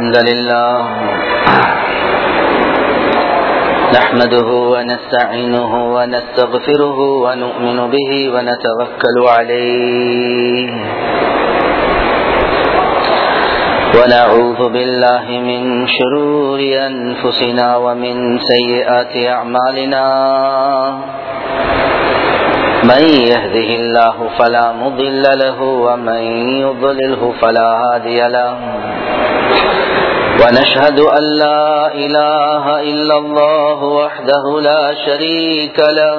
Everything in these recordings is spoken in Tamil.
الحمد لله نحمده ونستعينه ونستغفره ونؤمن به ونتوكل عليه ونعوذ بالله من شرور أنفسنا ومن سيئات أعمالنا من يهده الله فلا مضل له ومن يضلله فلا هادي له ونشهد أن لا إله إلا الله وحده لا شريك له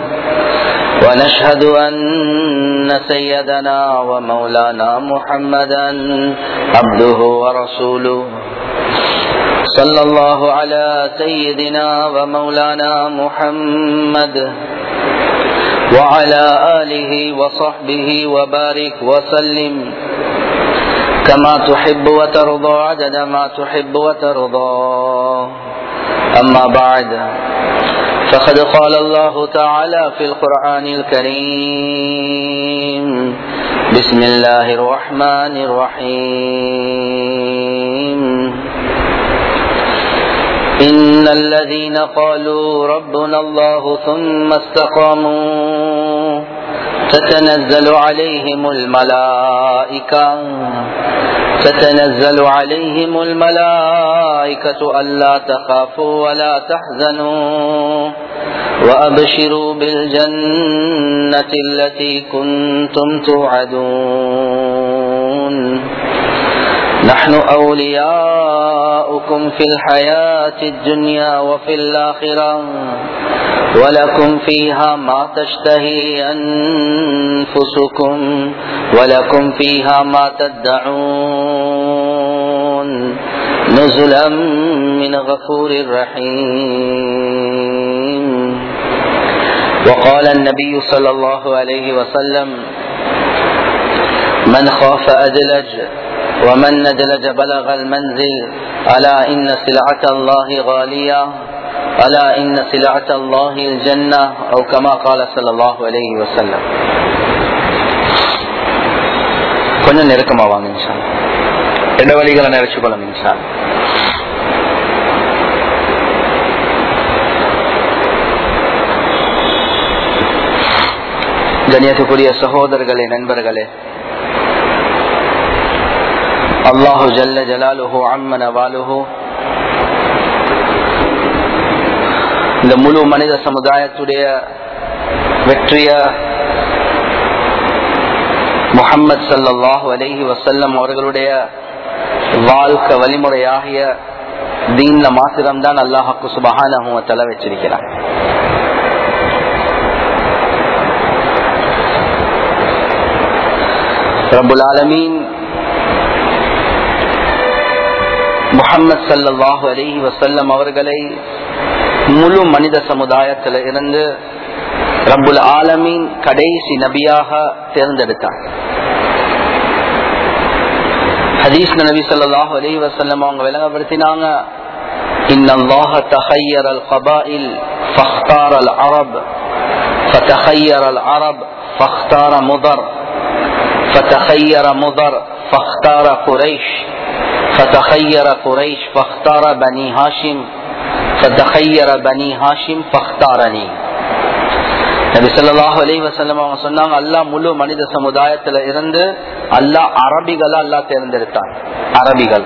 ونشهد أن سيدنا ومولانا محمدا عبده ورسوله صلى الله على سيدنا ومولانا محمد وعلى آله وصحبه وبارك وسلم كما تحب وترضى عدد ما تحب وترضى أما بعد فقد قال الله تعالى في القرآن الكريم بسم الله الرحمن الرحيم إن الذين قالوا ربنا الله ثم استقاموا تتنزل عليهم الملائكة تتنزل عليهم الملائكة ألا تخافوا ولا تحزنوا وأبشروا بالجنة التي كنتم توعدون نحن أولياؤكم في الحياة الدنيا وفي الآخرة ولكم فيها ما تشتهي أنفسكم ولكم فيها ما تدعون نزلا من غفور رحيم وقال النبي صلى الله عليه وسلم من خاف أدلج ومن ندلج بلغ المنزل ألا إن سلعة الله غالية ألا إن سلعة الله الجنة أو كما قال صلى الله عليه وسلم கொஞ்சம் நெருக்கமா வாங்க இன்ஷா இடவழிகளை நிறைச்சு கொள்ளும் இன்ஷா கண்ணியத்துக்குரிய சகோதரர்களே நண்பர்களே அல்லாஹு ஜல்ல ஜலாலுஹு அம்மன வாலுஹு இந்த முழு மனித சமுதாயத்துடைய வெற்றிய முகம்மது சல்லாஹு அலஹி வசல்லம் அவர்களுடைய வாழ்க்கை வழிமுறையாகிய தீன்ல மாத்திரம்தான் அல்லாஹாக்கு சுபகான தலை வச்சிருக்கிறார் ரபுல் ஆலமீன் முகம்மது சல்லாஹு அலஹி வசல்லம் அவர்களை முழு மனித சமுதாயத்தில் இருந்து ரபுல் ஆலமீன் கடைசி நபியாக தேர்ந்தெடுத்தார் ஹதீஸ் நபி சொல்லாஹு அலி வசல்லம் அவங்க விளங்கப்படுத்தினாங்க إن الله تخير القبائل فاختار العرب فتخير العرب فاختار مضر فتخير مضر فاختار قريش فتخير قريش فاختار بني هاشم فتخير بني هاشم فاختارني நபி சொல்லாஹு அலி வசல்லம் அவங்க சொன்னாங்க அல்லாஹ் முழு மனித சமுதாயத்துல இருந்து அல்லாஹ் அரபிகளை அல்லாஹ் தேர்ந்தெடுத்தான் அரபிகள்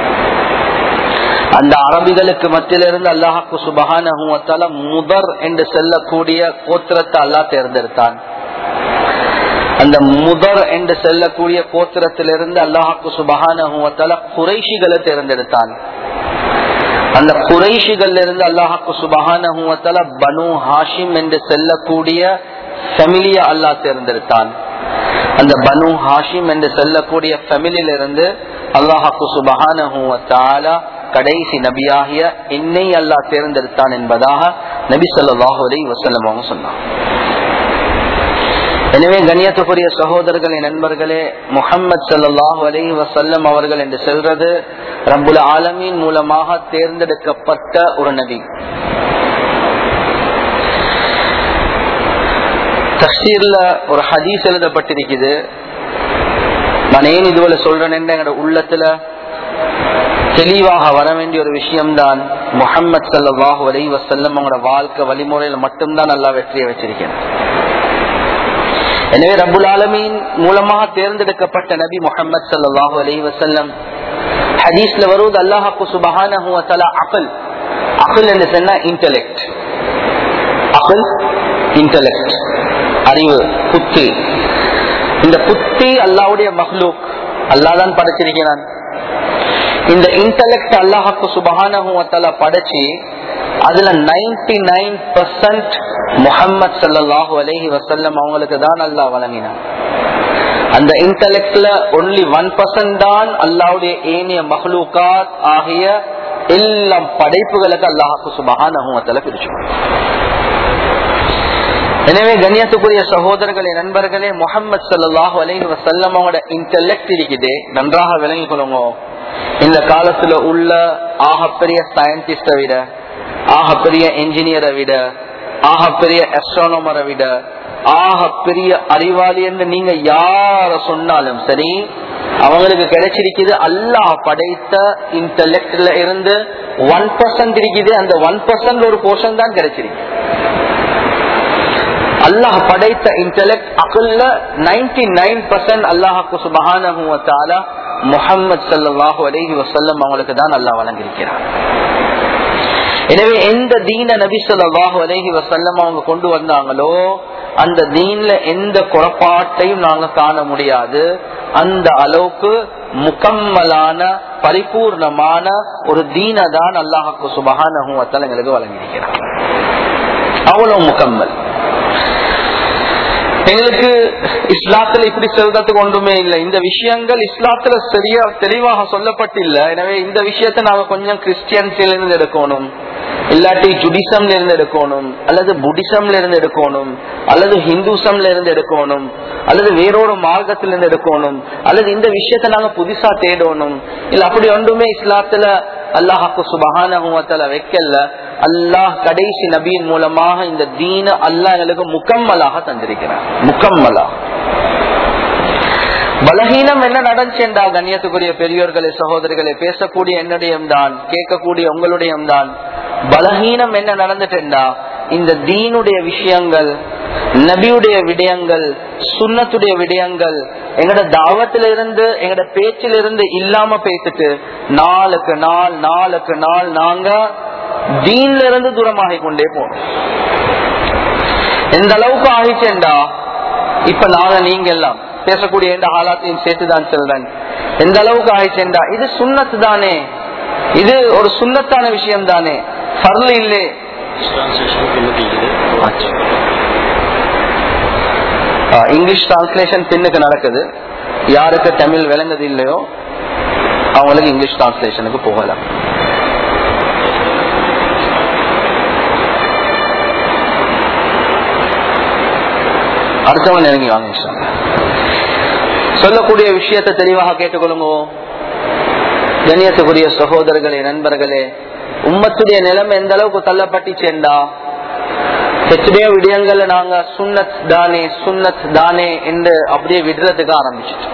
அந்த அரபிகளுக்கு மத்தியிலிருந்து அல்லாஹாக்கு சுபகான முதர் என்று செல்லக்கூடிய கோத்திரத்தை அல்லாஹ் தேர்ந்தெடுத்தான் அந்த முதர் என்று செல்லக்கூடிய கோத்திரத்திலிருந்து அல்லாஹாக்கு சுபகான குறைஷிகளை தேர்ந்தெடுத்தான் அந்த குறைஷிகள் இருந்து அல்லாஹாக்கு சுபகான பனு ஹாஷிம் என்று செல்லக்கூடிய ஃபெமிலிய அல்லாஹ் தேர்ந்தெடுத்தான் அந்த பனு ஹாஷிம் என்று செல்லக்கூடிய ஃபெமிலியிலிருந்து அல்லாஹாக்கு சுபகான கடைசி நபியாகிய என்னை அல்லாஹ் தேர்ந்தெடுத்தான் என்பதாக நபி சொல்லாஹு அலை வசல்லம் அவங்க சொன்னான் எனவே கண்ணியத்துக்குரிய சகோதரர்களே நண்பர்களே முகம்மது சல்லாஹூ அலி வசல்லம் அவர்கள் என்று செல்றது ரப்புல் ஆலமீன் மூலமாக தேர்ந்தெடுக்கப்பட்ட ஒரு நபி தஃசீர்ல ஒரு ஹதீஸ் எழுதப்பட்டிருக்குது நான் ஏன் இதுவரை சொல்றேன்னு எங்களோட உள்ளத்துல தெளிவாக வர வேண்டிய ஒரு விஷயம்தான் முகமது சல்லாஹூ அலை வசல்லம் அவங்களோட வாழ்க்கை வழிமுறையில மட்டும்தான் நல்லா வெற்றியை வச்சிருக்கேன் எனவே ரபுல் ஆலமீன் மூலமாக தேர்ந்தெடுக்கப்பட்ட நபி முகமது சல்லாஹூ அலை வசல்லம் ஹதீஸ்ல வருவது அல்லாஹாக்கு சுபஹான அகல் அகல் என்று சொன்னா இன்டலெக்ட் அகல் இன்டலெக்ட் அறிவு புத்தி இந்த புத்தி அல்லாவுடைய மஹ்லூக் அல்லாதான் படைச்சிருக்கிறான் இந்த இன்டலெக்ட் அல்லாஹாக்கு சுபஹான படைச்சு அதுல நைன்டி நைன் பர்சன்ட் முகமது சல்லாஹூ அலஹி வசல்லம் அவங்களுக்கு தான் அல்லா வழங்கினான் அந்த இன்டலெக்ட்ல ஒன்லி ஒன் பர்சன்ட் தான் அல்லாவுடைய ஏனிய மஹ்லூகாத் ஆகிய எல்லாம் படைப்புகளுக்கு அல்லாஹாக்கு சுபஹான பிரிச்சு எனவே கண்ணியத்துக்குரிய சகோதரர்களே நண்பர்களே முகமது சல்லாஹூ அலஹி வசல்லம் அவங்களோட இன்டலெக்ட் இருக்குது நன்றாக விளங்கிக் கொள்ளுங்க இந்த காலத்துல உள்ள ஆகப்பெரிய சயின்டிஸ்ட விட ஆகப்பெரிய என்ஜினியரை விட ஆகப்பெரிய அஸ்ட்ரானமரை விட ஆகப்பெரிய அறிவாளி என்று நீங்க யார சொன்னாலும் சரி அவங்களுக்கு கிடைச்சிருக்குது அல்லாஹ் படைத்த இன்டலெக்ட்ல இருந்து ஒன் பர்சன்ட் இருக்குது அந்த ஒன் பர்சன்ட் ஒரு போர்ஷன் தான் கிடைச்சிருக்கு அல்லாஹ் படைத்த இன்டலெக்ட் அகுல்ல நைன்டி நைன் பர்சன்ட் அல்லாஹாக்கு சுபகான முகமது சல்லாஹூ அலஹி வசல்லம் அவங்களுக்கு தான் அல்லாஹ் வழங்கியிருக்கிறார் எனவே எந்த தீன நபி சொல்லாஹு அலஹி வசல்லம் அவங்க கொண்டு வந்தாங்களோ அந்த தீன்ல எந்த குழப்பாட்டையும் நாங்க காண முடியாது அந்த அளவுக்கு முக்கம்மலான பரிபூர்ணமான ஒரு தீன தான் அல்லாஹாக்கு சுபகான எங்களுக்கு வழங்கியிருக்கிறார் அவ்வளவு முக்கம்மல் எங்களுக்கு இஸ்லாத்துல இப்படி சொல்றதுக்கு ஒன்றுமே இல்லை இந்த விஷயங்கள் இஸ்லாத்துல சரியா தெளிவாக சொல்லப்பட்டில்ல எனவே இந்த விஷயத்த நாங்க கொஞ்சம் கிறிஸ்டியன்ஸ்ல இருந்து எடுக்கணும் இல்லாட்டி ஜுடிசம்ல இருந்து எடுக்கணும் அல்லது புத்திசம்ல இருந்து எடுக்கணும் அல்லது ஹிந்துசம்ல இருந்து எடுக்கணும் அல்லது வேறொரு மார்க்கத்தில இருந்து எடுக்கணும் அல்லது இந்த விஷயத்த நாங்க புதுசா தேடணும் இல்ல அப்படி ஒன்றுமே இஸ்லாத்துல அல்லாஹாக்கு சுபகான வைக்கல அல்லாஹ் கடைசி நபியின் மூலமாக இந்த தீன அல்லாஹ் எங்களுக்கு முக்கம்மலாக தந்திருக்கிறார் முக்கம்மலா பலகீனம் என்ன நடந்துச்சேண்டா கண்ணியத்துக்குரிய பெரியோர்களே சகோதரிகளை பேசக்கூடிய என்னுடையம் தான் கேட்கக்கூடிய உங்களுடையம் தான் பலகீனம் என்ன நடந்துட்டேண்டா இந்த தீனுடைய விஷயங்கள் நபியுடைய விடயங்கள் சுண்ணத்துடைய விடயங்கள் எங்கட தாவத்தில இருந்து எங்கட பேச்சில இருந்து இல்லாம பேசிட்டு நாளுக்கு நாள் நாளுக்கு நாள் நாங்க தீன்ல இருந்து தூரமாகி கொண்டே போனோம் எந்த அளவுக்கு ஆகிச்சேண்டா இப்ப நாங்க நீங்க எல்லாம் பேசக்கூடிய எந்த ஆளாத்தையும் சேர்த்துதான் சொல்றேன் எந்த அளவுக்கு ஆயிடுச்சேண்டா இது சுண்ணத்து தானே இது ஒரு சுண்ணத்தான விஷயம் தானே பரல இல்லே இங்கிலீஷ் டிரான்ஸ்லேஷன் பின்னுக்கு நடக்குது யாருக்கு தமிழ் விளங்குது இல்லையோ அவங்களுக்கு இங்கிலீஷ் டிரான்ஸ்லேஷனுக்கு போகலாம் அடுத்தவன் இறங்கி வாங்க சொல்லக்கூடிய விஷயத்தை தெளிவாக கேட்டுக்கொள்ளுங்க கண்ணியத்துக்குரிய சகோதரர்களே நண்பர்களே உம்மத்துடைய நிலைமை எந்த அளவுக்கு தள்ளப்பட்டுச்சேண்டா எத்தனையோ விடயங்கள்ல நாங்க சுன்னத் தானே சுன்னத் தானே என்று அப்படியே விடுறதுக்கு ஆரம்பிச்சிட்டோம்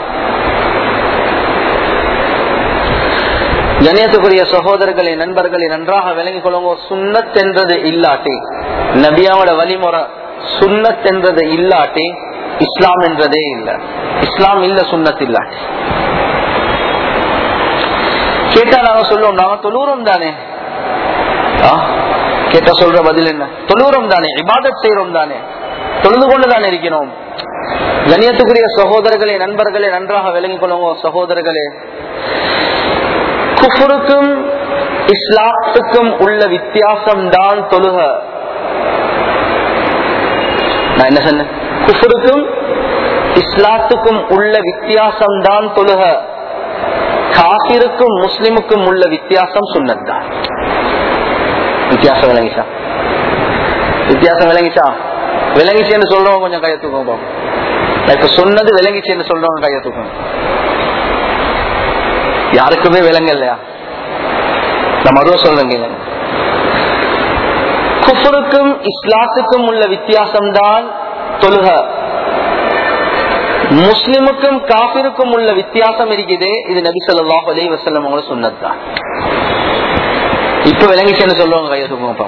கணியத்துக்குரிய சகோதரர்களே நண்பர்களை நன்றாக விளங்கிக் கொள்ளுங்க சுன்னத் என்றது இல்லாட்டி நபியாவோட வழிமுறை சுன்னத் என்றது இல்லாட்டி இஸ்லாம் என்றதே இல்ல இஸ்லாம் இல்ல சுன்னத் இல்லாட்டி கேட்டா நாங்க சொல்லுவோம் நாங்க தொழுறோம் தானே கேட்டா சொல்ற பதில் என்ன தொழுறோம் தானே இபாதத் செய்யறோம் தானே தொழுது கொண்டு தானே இருக்கிறோம் கணியத்துக்குரிய சகோதரர்களே நண்பர்களே நன்றாக விளங்கிக் கொள்ளுங்க சகோதரர்களே குஃபருக்கும் இஸ்லாத்துக்கும் உள்ள வித்தியாசம் தான் தொழுக நான் என்ன சொன்னேன் குஃபருக்கும் இஸ்லாத்துக்கும் உள்ள வித்தியாசம் தான் தொழுக காசிருக்கும் முஸ்லிமுக்கும் உள்ள வித்தியாசம் சுண்ணத்தான் வித்தியாசம் விளங்கிச்சா வித்தியாசம் விளங்கிச்சா விளங்கிச்சேன்னு சொல்றவங்க கொஞ்சம் கையை தூக்கம் இப்ப சொன்னது விளங்கிச்சேன்னு சொல்றவங்க கையை தூக்கம் யாருக்குமே விளங்க இல்லையா நம்ம அதுவும் சொல்றேங்க குஃபருக்கும் இஸ்லாத்துக்கும் உள்ள வித்தியாசம் தான் தொழுக முஸ்லிமுக்கும் காபிருக்கும் உள்ள வித்தியாசம் இருக்குது இது நபி சொல்லாஹ் அலி வசல்லம் அவங்கள சொன்னதுதான் இப்ப விளங்கிச்சுன்னு சொல்லுவாங்க கையை தூக்குங்க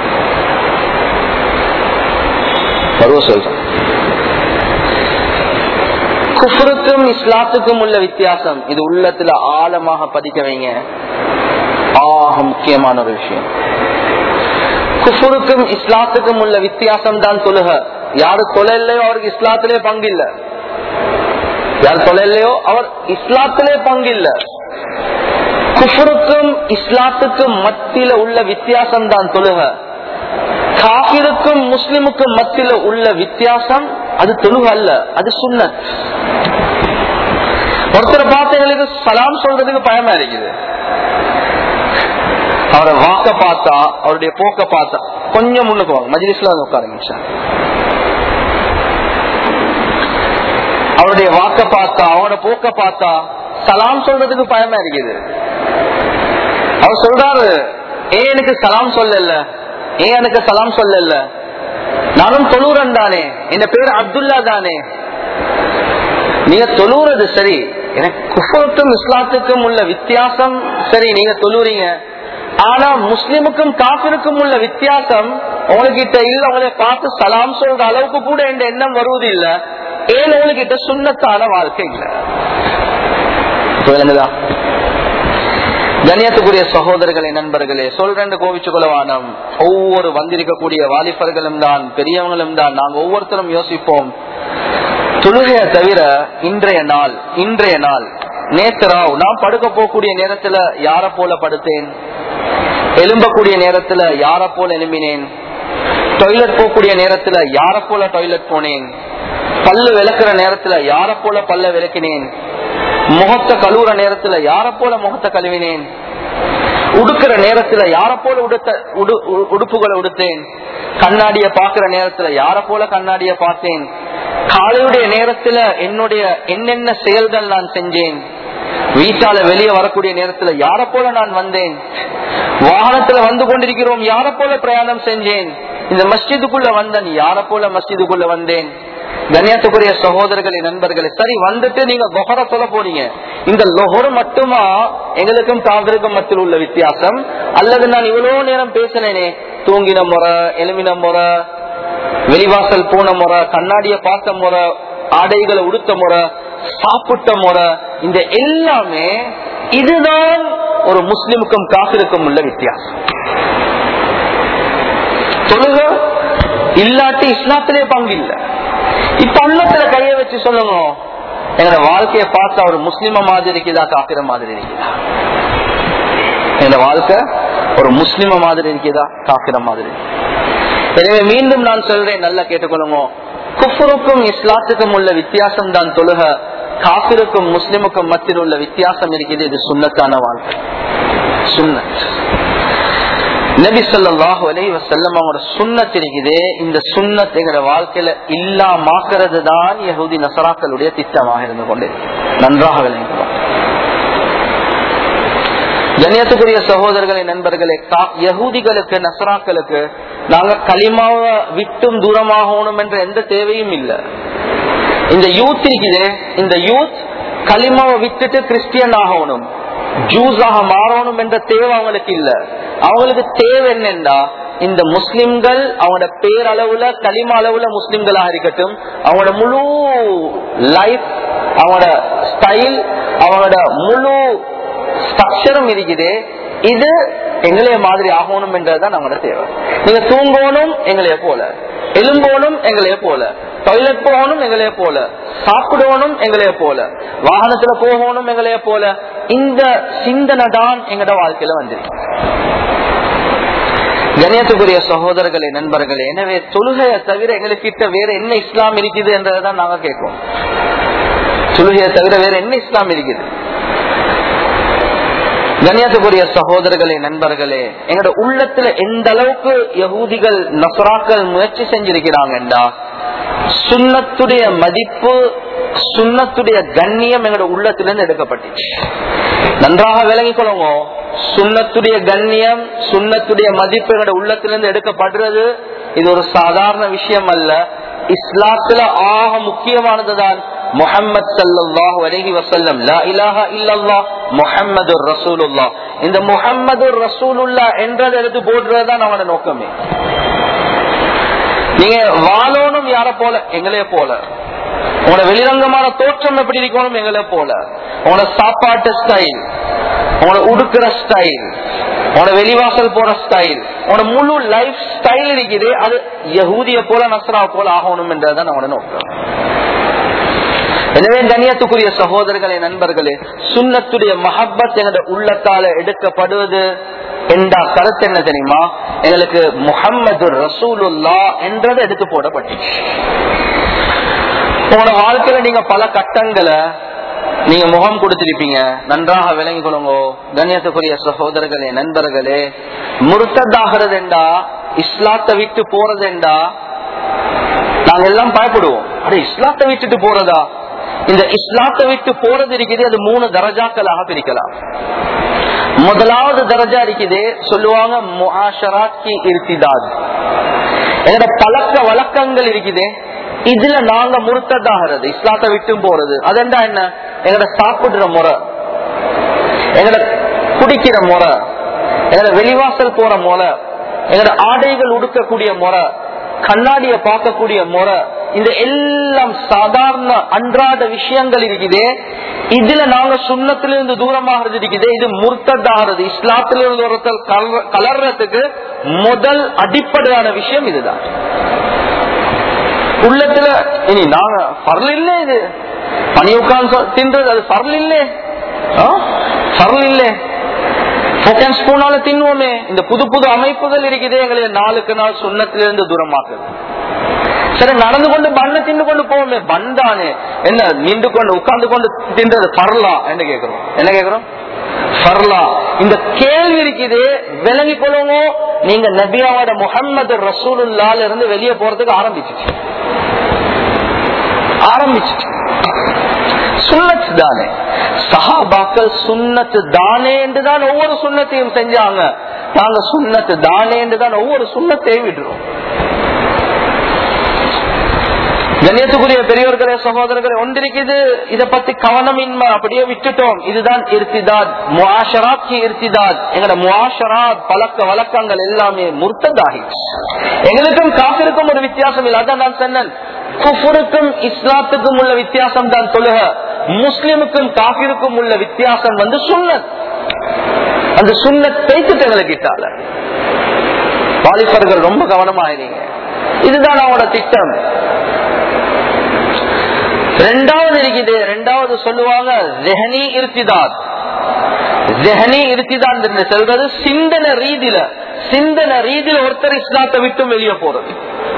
பருவ சொல்றேன் குஃபருக்கும் இஸ்லாத்துக்கும் உள்ள வித்தியாசம் இது உள்ளத்துல ஆழமாக பதிக்க வைங்க ஆக முக்கியமான ஒரு விஷயம் குஃபருக்கும் இஸ்லாத்துக்கும் உள்ள வித்தியாசம் தான் தொழுக யாரு தொழிலையோ அவருக்கு இஸ்லாத்திலே பங்கு இல்ல யார் தொழிலையோ அவர் இஸ்லாத்திலே பங்கு இல்ல குஃபருக்கும் இஸ்லாத்துக்கும் மத்தியில உள்ள வித்தியாசம் தான் தொழுக காபிருக்கும் முஸ்லிமுக்கும் மத்தியில உள்ள வித்தியாசம் அது தொழுக அல்ல அது சுண்ணத் ஒருத்தரை பார்த்து எங்களுக்கு சலாம் சொல்றதுக்கு பயமா இருக்குது அவரை வாக்க பார்த்தா அவருடைய போக்க பார்த்தா கொஞ்சம் முன்னுக்கு வாங்க மஜிலிஸ்ல வந்து உட்காருங்க சார் அவருடைய வாக்க பார்த்தா அவரோட போக்க பார்த்தா சலாம் சொல்றதுக்கு பயமா இருக்குது அவர் சொல்றாரு ஏன் எனக்கு சலாம் சொல்லல ஏன் எனக்கு சலாம் சொல்லல நானும் தொழுறன் தானே என் பேர் அப்துல்லா தானே நீங்க தொழுறது சரி எனக்கு குஃபருக்கும் இஸ்லாத்துக்கும் உள்ள வித்தியாசம் சரி நீங்க தொழுறீங்க ஆனா முஸ்லிமுக்கும் காப்பிற்கும் உள்ள வித்தியாசம் உங்ககிட்ட இல்ல உங்களை பார்த்து சலாம் சொல்ற அளவுக்கு கூட எந்த எண்ணம் வருவது இல்ல ஏன் உங்ககிட்ட சுண்ணத்தான வாழ்க்கை இல்ல விளங்குதா கண்ணியத்துக்குரிய சகோதரர்களே நண்பர்களே சொல்றேன் கோவிச்சு கொலவானம் ஒவ்வொரு வந்திருக்கக்கூடிய வாலிபர்களும் தான் பெரியவங்களும் தான் நாங்க ஒவ்வொருத்தரும் யோசிப்போம் தொழுகைய தவிர இன்றைய நாள் இன்றைய நாள் நேத்தராவ் நான் படுக்க போகக்கூடிய நேரத்துல யார போல படுத்தேன் எலும்பக்கூடிய நேரத்துல யார போல எலும்பினேன் டாய்லெட் போகக்கூடிய நேரத்துல யார போல டாய்லெட் போனேன் பல்லு விளக்குற நேரத்துல யார போல பல்ல விளக்கினேன் முகத்தை கழுவுற நேரத்துல யார போல முகத்தை கழுவினேன் உடுக்கிற நேரத்துல யார போல உடுத்த உடுப்புகளை உடுத்தேன் கண்ணாடிய பாக்குற நேரத்துல யார போல கண்ணாடிய பார்த்தேன் காலையுடைய நேரத்துல என்னுடைய என்னென்ன செயல்கள் நான் செஞ்சேன் வீட்டால வெளியே வரக்கூடிய நேரத்துல யார போல நான் வந்தேன் வாகனத்துல வந்து கொண்டிருக்கிறோம் யார போல பிரயாணம் செஞ்சேன் இந்த மஸ்ஜிதுக்குள்ள வந்தேன் யார போல மஸ்ஜிதுக்குள்ள வந்தேன் கண்ணியத்துக்குரிய சகோதரர்களே நண்பர்களே சரி வந்துட்டு நீங்க லொஹர சொல்ல போறீங்க இந்த லொஹர் மட்டுமா எங்களுக்கும் காவிற்கும் மத்தியில் உள்ள வித்தியாசம் அல்லது நான் இவ்வளவு நேரம் பேசினேனே தூங்கின முறை எலுமின முறை வெளிவாசல் போன முறை கண்ணாடிய பார்த்த முறை ஆடைகளை உடுத்த முறை சாப்பிட்ட முறை இந்த எல்லாமே இதுதான் ஒரு முஸ்லிமுக்கும் காசிருக்கும் உள்ள வித்தியாசம் தொழுக இல்லாட்டி இஸ்லாத்திலே பங்கு இல்லை இப்ப உள்ளத்துல கைய வச்சு சொல்லுங்க எங்களோட வாழ்க்கையை பார்த்தா ஒரு முஸ்லிம மாதிரி இருக்குதா காப்பிர மாதிரி இருக்குதா எங்க வாழ்க்கை ஒரு முஸ்லிம மாதிரி இருக்குதா காப்பிர மாதிரி எனவே மீண்டும் நான் சொல்றேன் நல்லா கேட்டுக்கொள்ளுங்க குஃபருக்கும் இஸ்லாத்துக்கும் உள்ள வித்தியாசம் தான் தொழுக காப்பிருக்கும் முஸ்லிமுக்கும் மத்தியில் உள்ள வித்தியாசம் இருக்குது இது சுண்ணத்தான வாழ்க்கை சுண்ணத் நபி சொல்லாஹு அலை வசல்லம் அவங்களோட சுண்ணத் இருக்குது இந்த சுண்ணத் எங்களோட வாழ்க்கையில இல்லாமாக்குறது தான் யகுதி நசராக்களுடைய திட்டமாக இருந்து கொண்டு நன்றாக விளங்குவோம் கண்ணியத்துக்குரிய சகோதரர்களை நண்பர்களே யகூதிகளுக்கு நசராக்களுக்கு நாங்க களிமாவை விட்டும் தூரமாகணும் என்ற எந்த தேவையும் இல்லை இந்த யூத் இருக்குது இந்த யூத் களிமாவை விட்டுட்டு கிறிஸ்டியன் ஆகணும் ஜூஸாக மாறணும் என்ற தேவை அவங்களுக்கு இல்ல அவங்களுக்கு தேவை என்னென்றா இந்த முஸ்லிம்கள் அவங்களோட பேரளவுல களிம அளவுல முஸ்லிம்களாக இருக்கட்டும் அவங்களோட முழு லைஃப் அவங்களோட ஸ்டைல் அவங்களோட முழு ஸ்ட்ரக்சரும் இருக்குது இது எங்களைய மாதிரி ஆகணும் என்றதுதான் நம்மளோட தேவை நீங்க தூங்கணும் எங்களைய போல எலும்போனும் எங்களைய போல டாய்லெட் போகணும் எங்களைய போல சாப்பிடணும் எங்களைய போல வாகனத்துல போகணும் எங்களைய போல இந்த சிந்தனை தான் எங்கட வாழ்க்கையில வந்திருக்கு கணியத்துக்குரிய சகோதரர்களே நண்பர்களே எனவே தொழுகையை தவிர எங்களுக்கிட்ட வேற என்ன இஸ்லாம் இருக்குது என்றதான் நாங்க கேட்போம் தொழுகையை தவிர வேற என்ன இஸ்லாம் இருக்குது கண்ணியத்துக்குரிய சகோதரர்களே நண்பர்களே எங்களோட உள்ளத்துல எந்த அளவுக்கு யகூதிகள் நசராக்கள் முயற்சி செஞ்சிருக்கிறாங்கண்டா சுண்ணத்துடைய மதிப்பு சுண்ணத்துடைய கண்ணியம் எங்களோட உள்ளத்திலிருந்து எடுக்கப்பட்டுச்சு நன்றாக விளங்கிக் கொள்ளுங்க சுண்ணத்துடைய கண்ணியம் சுண்ணத்துடைய மதிப்பு எங்களோட உள்ளத்திலிருந்து எடுக்கப்படுறது இது ஒரு சாதாரண விஷயம் அல்ல இஸ்லாத்துல ஆக முக்கியமானதுதான் முஹம்மது ஸல்லல்லாஹு அலைஹி வஸல்லம் லா இலாஹா இல்லல்லாஹ் முஹம்மதுர் ரசூலுல்லாஹ் இந்த முஹம்மதுர் ரசூலுல்லாஹ் என்றதை எடுத்து போடுறதுதான் அவனோட நோக்கமே நீங்க வாழணும் யார போல எங்களே போல உங்களோட வெளிரங்கமான தோற்றம் எப்படி இருக்கணும் எங்களை போல உங்களோட சாப்பாட்டு ஸ்டைல் உங்களோட உடுக்கிற ஸ்டைல் உங்களோட வெளிவாசல் போற ஸ்டைல் உங்களோட முழு லைஃப் ஸ்டைல் இருக்குது அது யகூதிய போல நசரா போல ஆகணும் என்றதுதான் அவனோட நோக்கம் எனவே கண்ணியத்துக்குரிய சகோதரர்களே நண்பர்களே சுண்ணத்துடைய மஹப்பத் எங்களோட உள்ளத்தால எடுக்கப்படுவது என்ற கருத்து என்ன தெரியுமா எங்களுக்கு முகம்மது ரசூலுல்லா என்றது எடுத்து போடப்பட்டுச்சு உங்களோட வாழ்க்கையில நீங்க பல கட்டங்களை நீங்க முகம் கொடுத்திருப்பீங்க நன்றாக விளங்கிக் கொள்ளுங்க கண்ணியத்துக்குரிய சகோதரர்களே நண்பர்களே முருத்ததாகிறது என்றா இஸ்லாத்தை விட்டு போறது என்றா நாங்க எல்லாம் பயப்படுவோம் அட இஸ்லாத்தை விட்டுட்டு போறதா இந்த இஸ்லாத்தை விட்டு போறது இருக்குது அது மூணு தரஜாக்களாக பிரிக்கலாம் முதலாவது தரஜா இருக்குது சொல்லுவாங்க முஆஷராத் இருத்திதாத் எங்கட பழக்க வழக்கங்கள் இருக்குது இதுல நாங்க முறுத்ததாகிறது இஸ்லாத்தை விட்டு போறது அதெண்டா என்ன எங்கட சாப்பிடுற முறை எங்கட குடிக்கிற முறை எங்கட வெளிவாசல் போற முறை எங்கட ஆடைகள் உடுக்கக்கூடிய முறை கண்ணாடிய பார்க்கக்கூடிய முறை இந்த எல்லாம் சாதாரண அன்றாட விஷயங்கள் இருக்குது இதுல நாங்க சுண்ணத்திலிருந்து தூரமாகிறது இருக்குது இது முர்த்ததாகிறது இஸ்லாத்திலிருந்து ஒருத்தர் கலர்- கலர்றதுக்கு முதல் அடிப்படையான விஷயம் இதுதான் உள்ளத்துல இனி நாங்க பரல் இல்ல இது பனி உட்கார்ந்து தின்றது அது பரல் இல்லே பரல் இல்லே செகண்ட் ஸ்பூனால தின்னுவோமே இந்த புது புது அமைப்புகள் இருக்குது எங்களை நாளுக்கு நாள் சுண்ணத்திலிருந்து தூரமாக்குது சரி நடந்து கொண்டு பண்ண தின்னு கொண்டு போவோமே பண்டானே என்ன நின்று கொண்டு உட்கார்ந்து கொண்டு தின்றது பரலா என்ன கேக்குறோம் என்ன கேக்குறோம் பரலா இந்த கேள்வி இருக்குது விளங்கி கொள்ளுங்க நீங்க நபியாவோட முகம்மது ரசூலுல்லால இருந்து வெளியே போறதுக்கு ஆரம்பிச்சிச்சு ஆரம்பிச்சிச்சு சுண்ணத்து தானே சஹாபாக்கள் சுண்ணத்து தானே என்றுதான் ஒவ்வொரு சுண்ணத்தையும் செஞ்சாங்க நாங்க சுண்ணத்து தானே என்றுதான் ஒவ்வொரு சுண்ணத்தையும் விடுறோம் கண்ணியத்துக்குரிய பெரியவர்களே சகோதரர்களே ஒன்றிருக்குது இத பத்தி கவனமின்மை அப்படியே விட்டுட்டோம் இதுதான் இருத்திதாத் முஆஷராத் இருத்திதாத் எங்கட முஆஷராத் பழக்க வழக்கங்கள் எல்லாமே முர்த்ததாகி எங்களுக்கும் காப்பிற்கும் ஒரு வித்தியாசம் இல்லை அதான் நான் சொன்னேன் குஃபுருக்கும் இஸ்லாத்துக்கும் உள்ள வித்தியாசம் தான் சொல்லுக முஸ்லிமுக்கும் காபிருக்கும் உள்ள வித்தியாசம் வந்து சுன்னத் அந்த சுன்னத் பேசிட்டு எங்களுக்கு கிட்டால வாலிபர்கள் ரொம்ப கவனமாயிருங்க இதுதான் அவனோட திட்டம் ரெண்டாவது இருக்குது ரெண்டாவது சொல்லுவாங்க ஜெஹனி இருத்திதாத் ஜெஹனி இருத்திதான் என்று சொல்றது சிந்தன ரீதியில சிந்தன ரீதியில ஒருத்தர் இஸ்லாத்தை விட்டு வெளியே போறது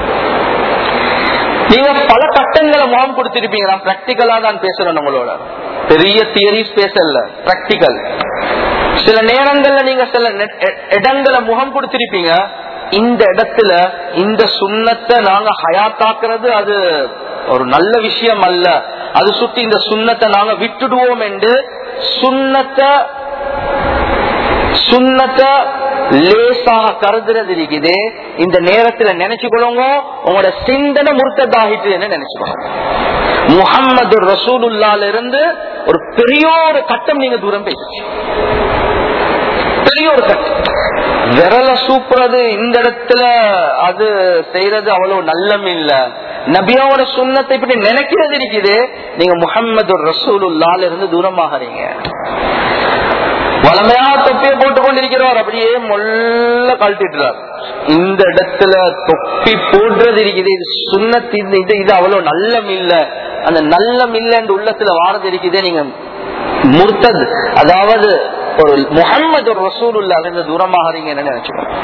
நீங்க பல கட்டங்களை முகம் கொடுத்திருப்பீங்க நான் பிராக்டிக்கலா தான் பேசுறேன் உங்களோட பெரிய தியரிஸ் பேசல பிராக்டிக்கல் சில நேரங்கள்ல நீங்க சில நெ- எ- இடங்களை முகம் கொடுத்திருப்பீங்க இந்த இடத்துல இந்த சுண்ணத்தை நாங்க ஹயாத்தாக்குறது அது ஒரு நல்ல விஷயம் அல்ல அது சுத்தி இந்த சுண்ணத்தை நாங்க விட்டுடுவோம் என்று சுண்ணத்தை சுண்ணத்தை லேசாக கருதுறது இருக்குது இந்த நேரத்துல நினைச்சுக்கொள்ளுங்க உங்களோட சிந்தனை முறுத்ததாகிட்டு நினைச்சுக்கோங்க முகம்மது ரசூலுல்லால இருந்து ஒரு பெரிய ஒரு கட்டம் நீங்க தூரம் பேசிச்சு பெரிய ஒரு கட்டம் விரல சூப்புறது இந்த இடத்துல அது செய்யறது அவ்வளவு நல்லம் இல்ல நபியாவோட சுண்ணத்தை இப்படி நினைக்கிறது இருக்குது நீங்க முகம்மது ரசூலுல்லால இருந்து தூரமாகறீங்க வளமையா தொப்பியை போட்டுக் கொண்டிருக்கிறவர் அப்படியே மொல்ல கழட்டிட்டுறார் இந்த இடத்துல தொப்பி போடுறது இருக்குது இது சுண்ணத்து இது இது இது அவ்வளவு நல்லம் இல்ல அந்த நல்லம் இல்ல என்று உள்ளத்துல வாரது இருக்குதே நீங்க முர்த்தத் அதாவது ஒரு முகம்மது ரசூலுல்லா இருந்து தூரமாகறீங்கன்னு நினைச்சுக்கோங்க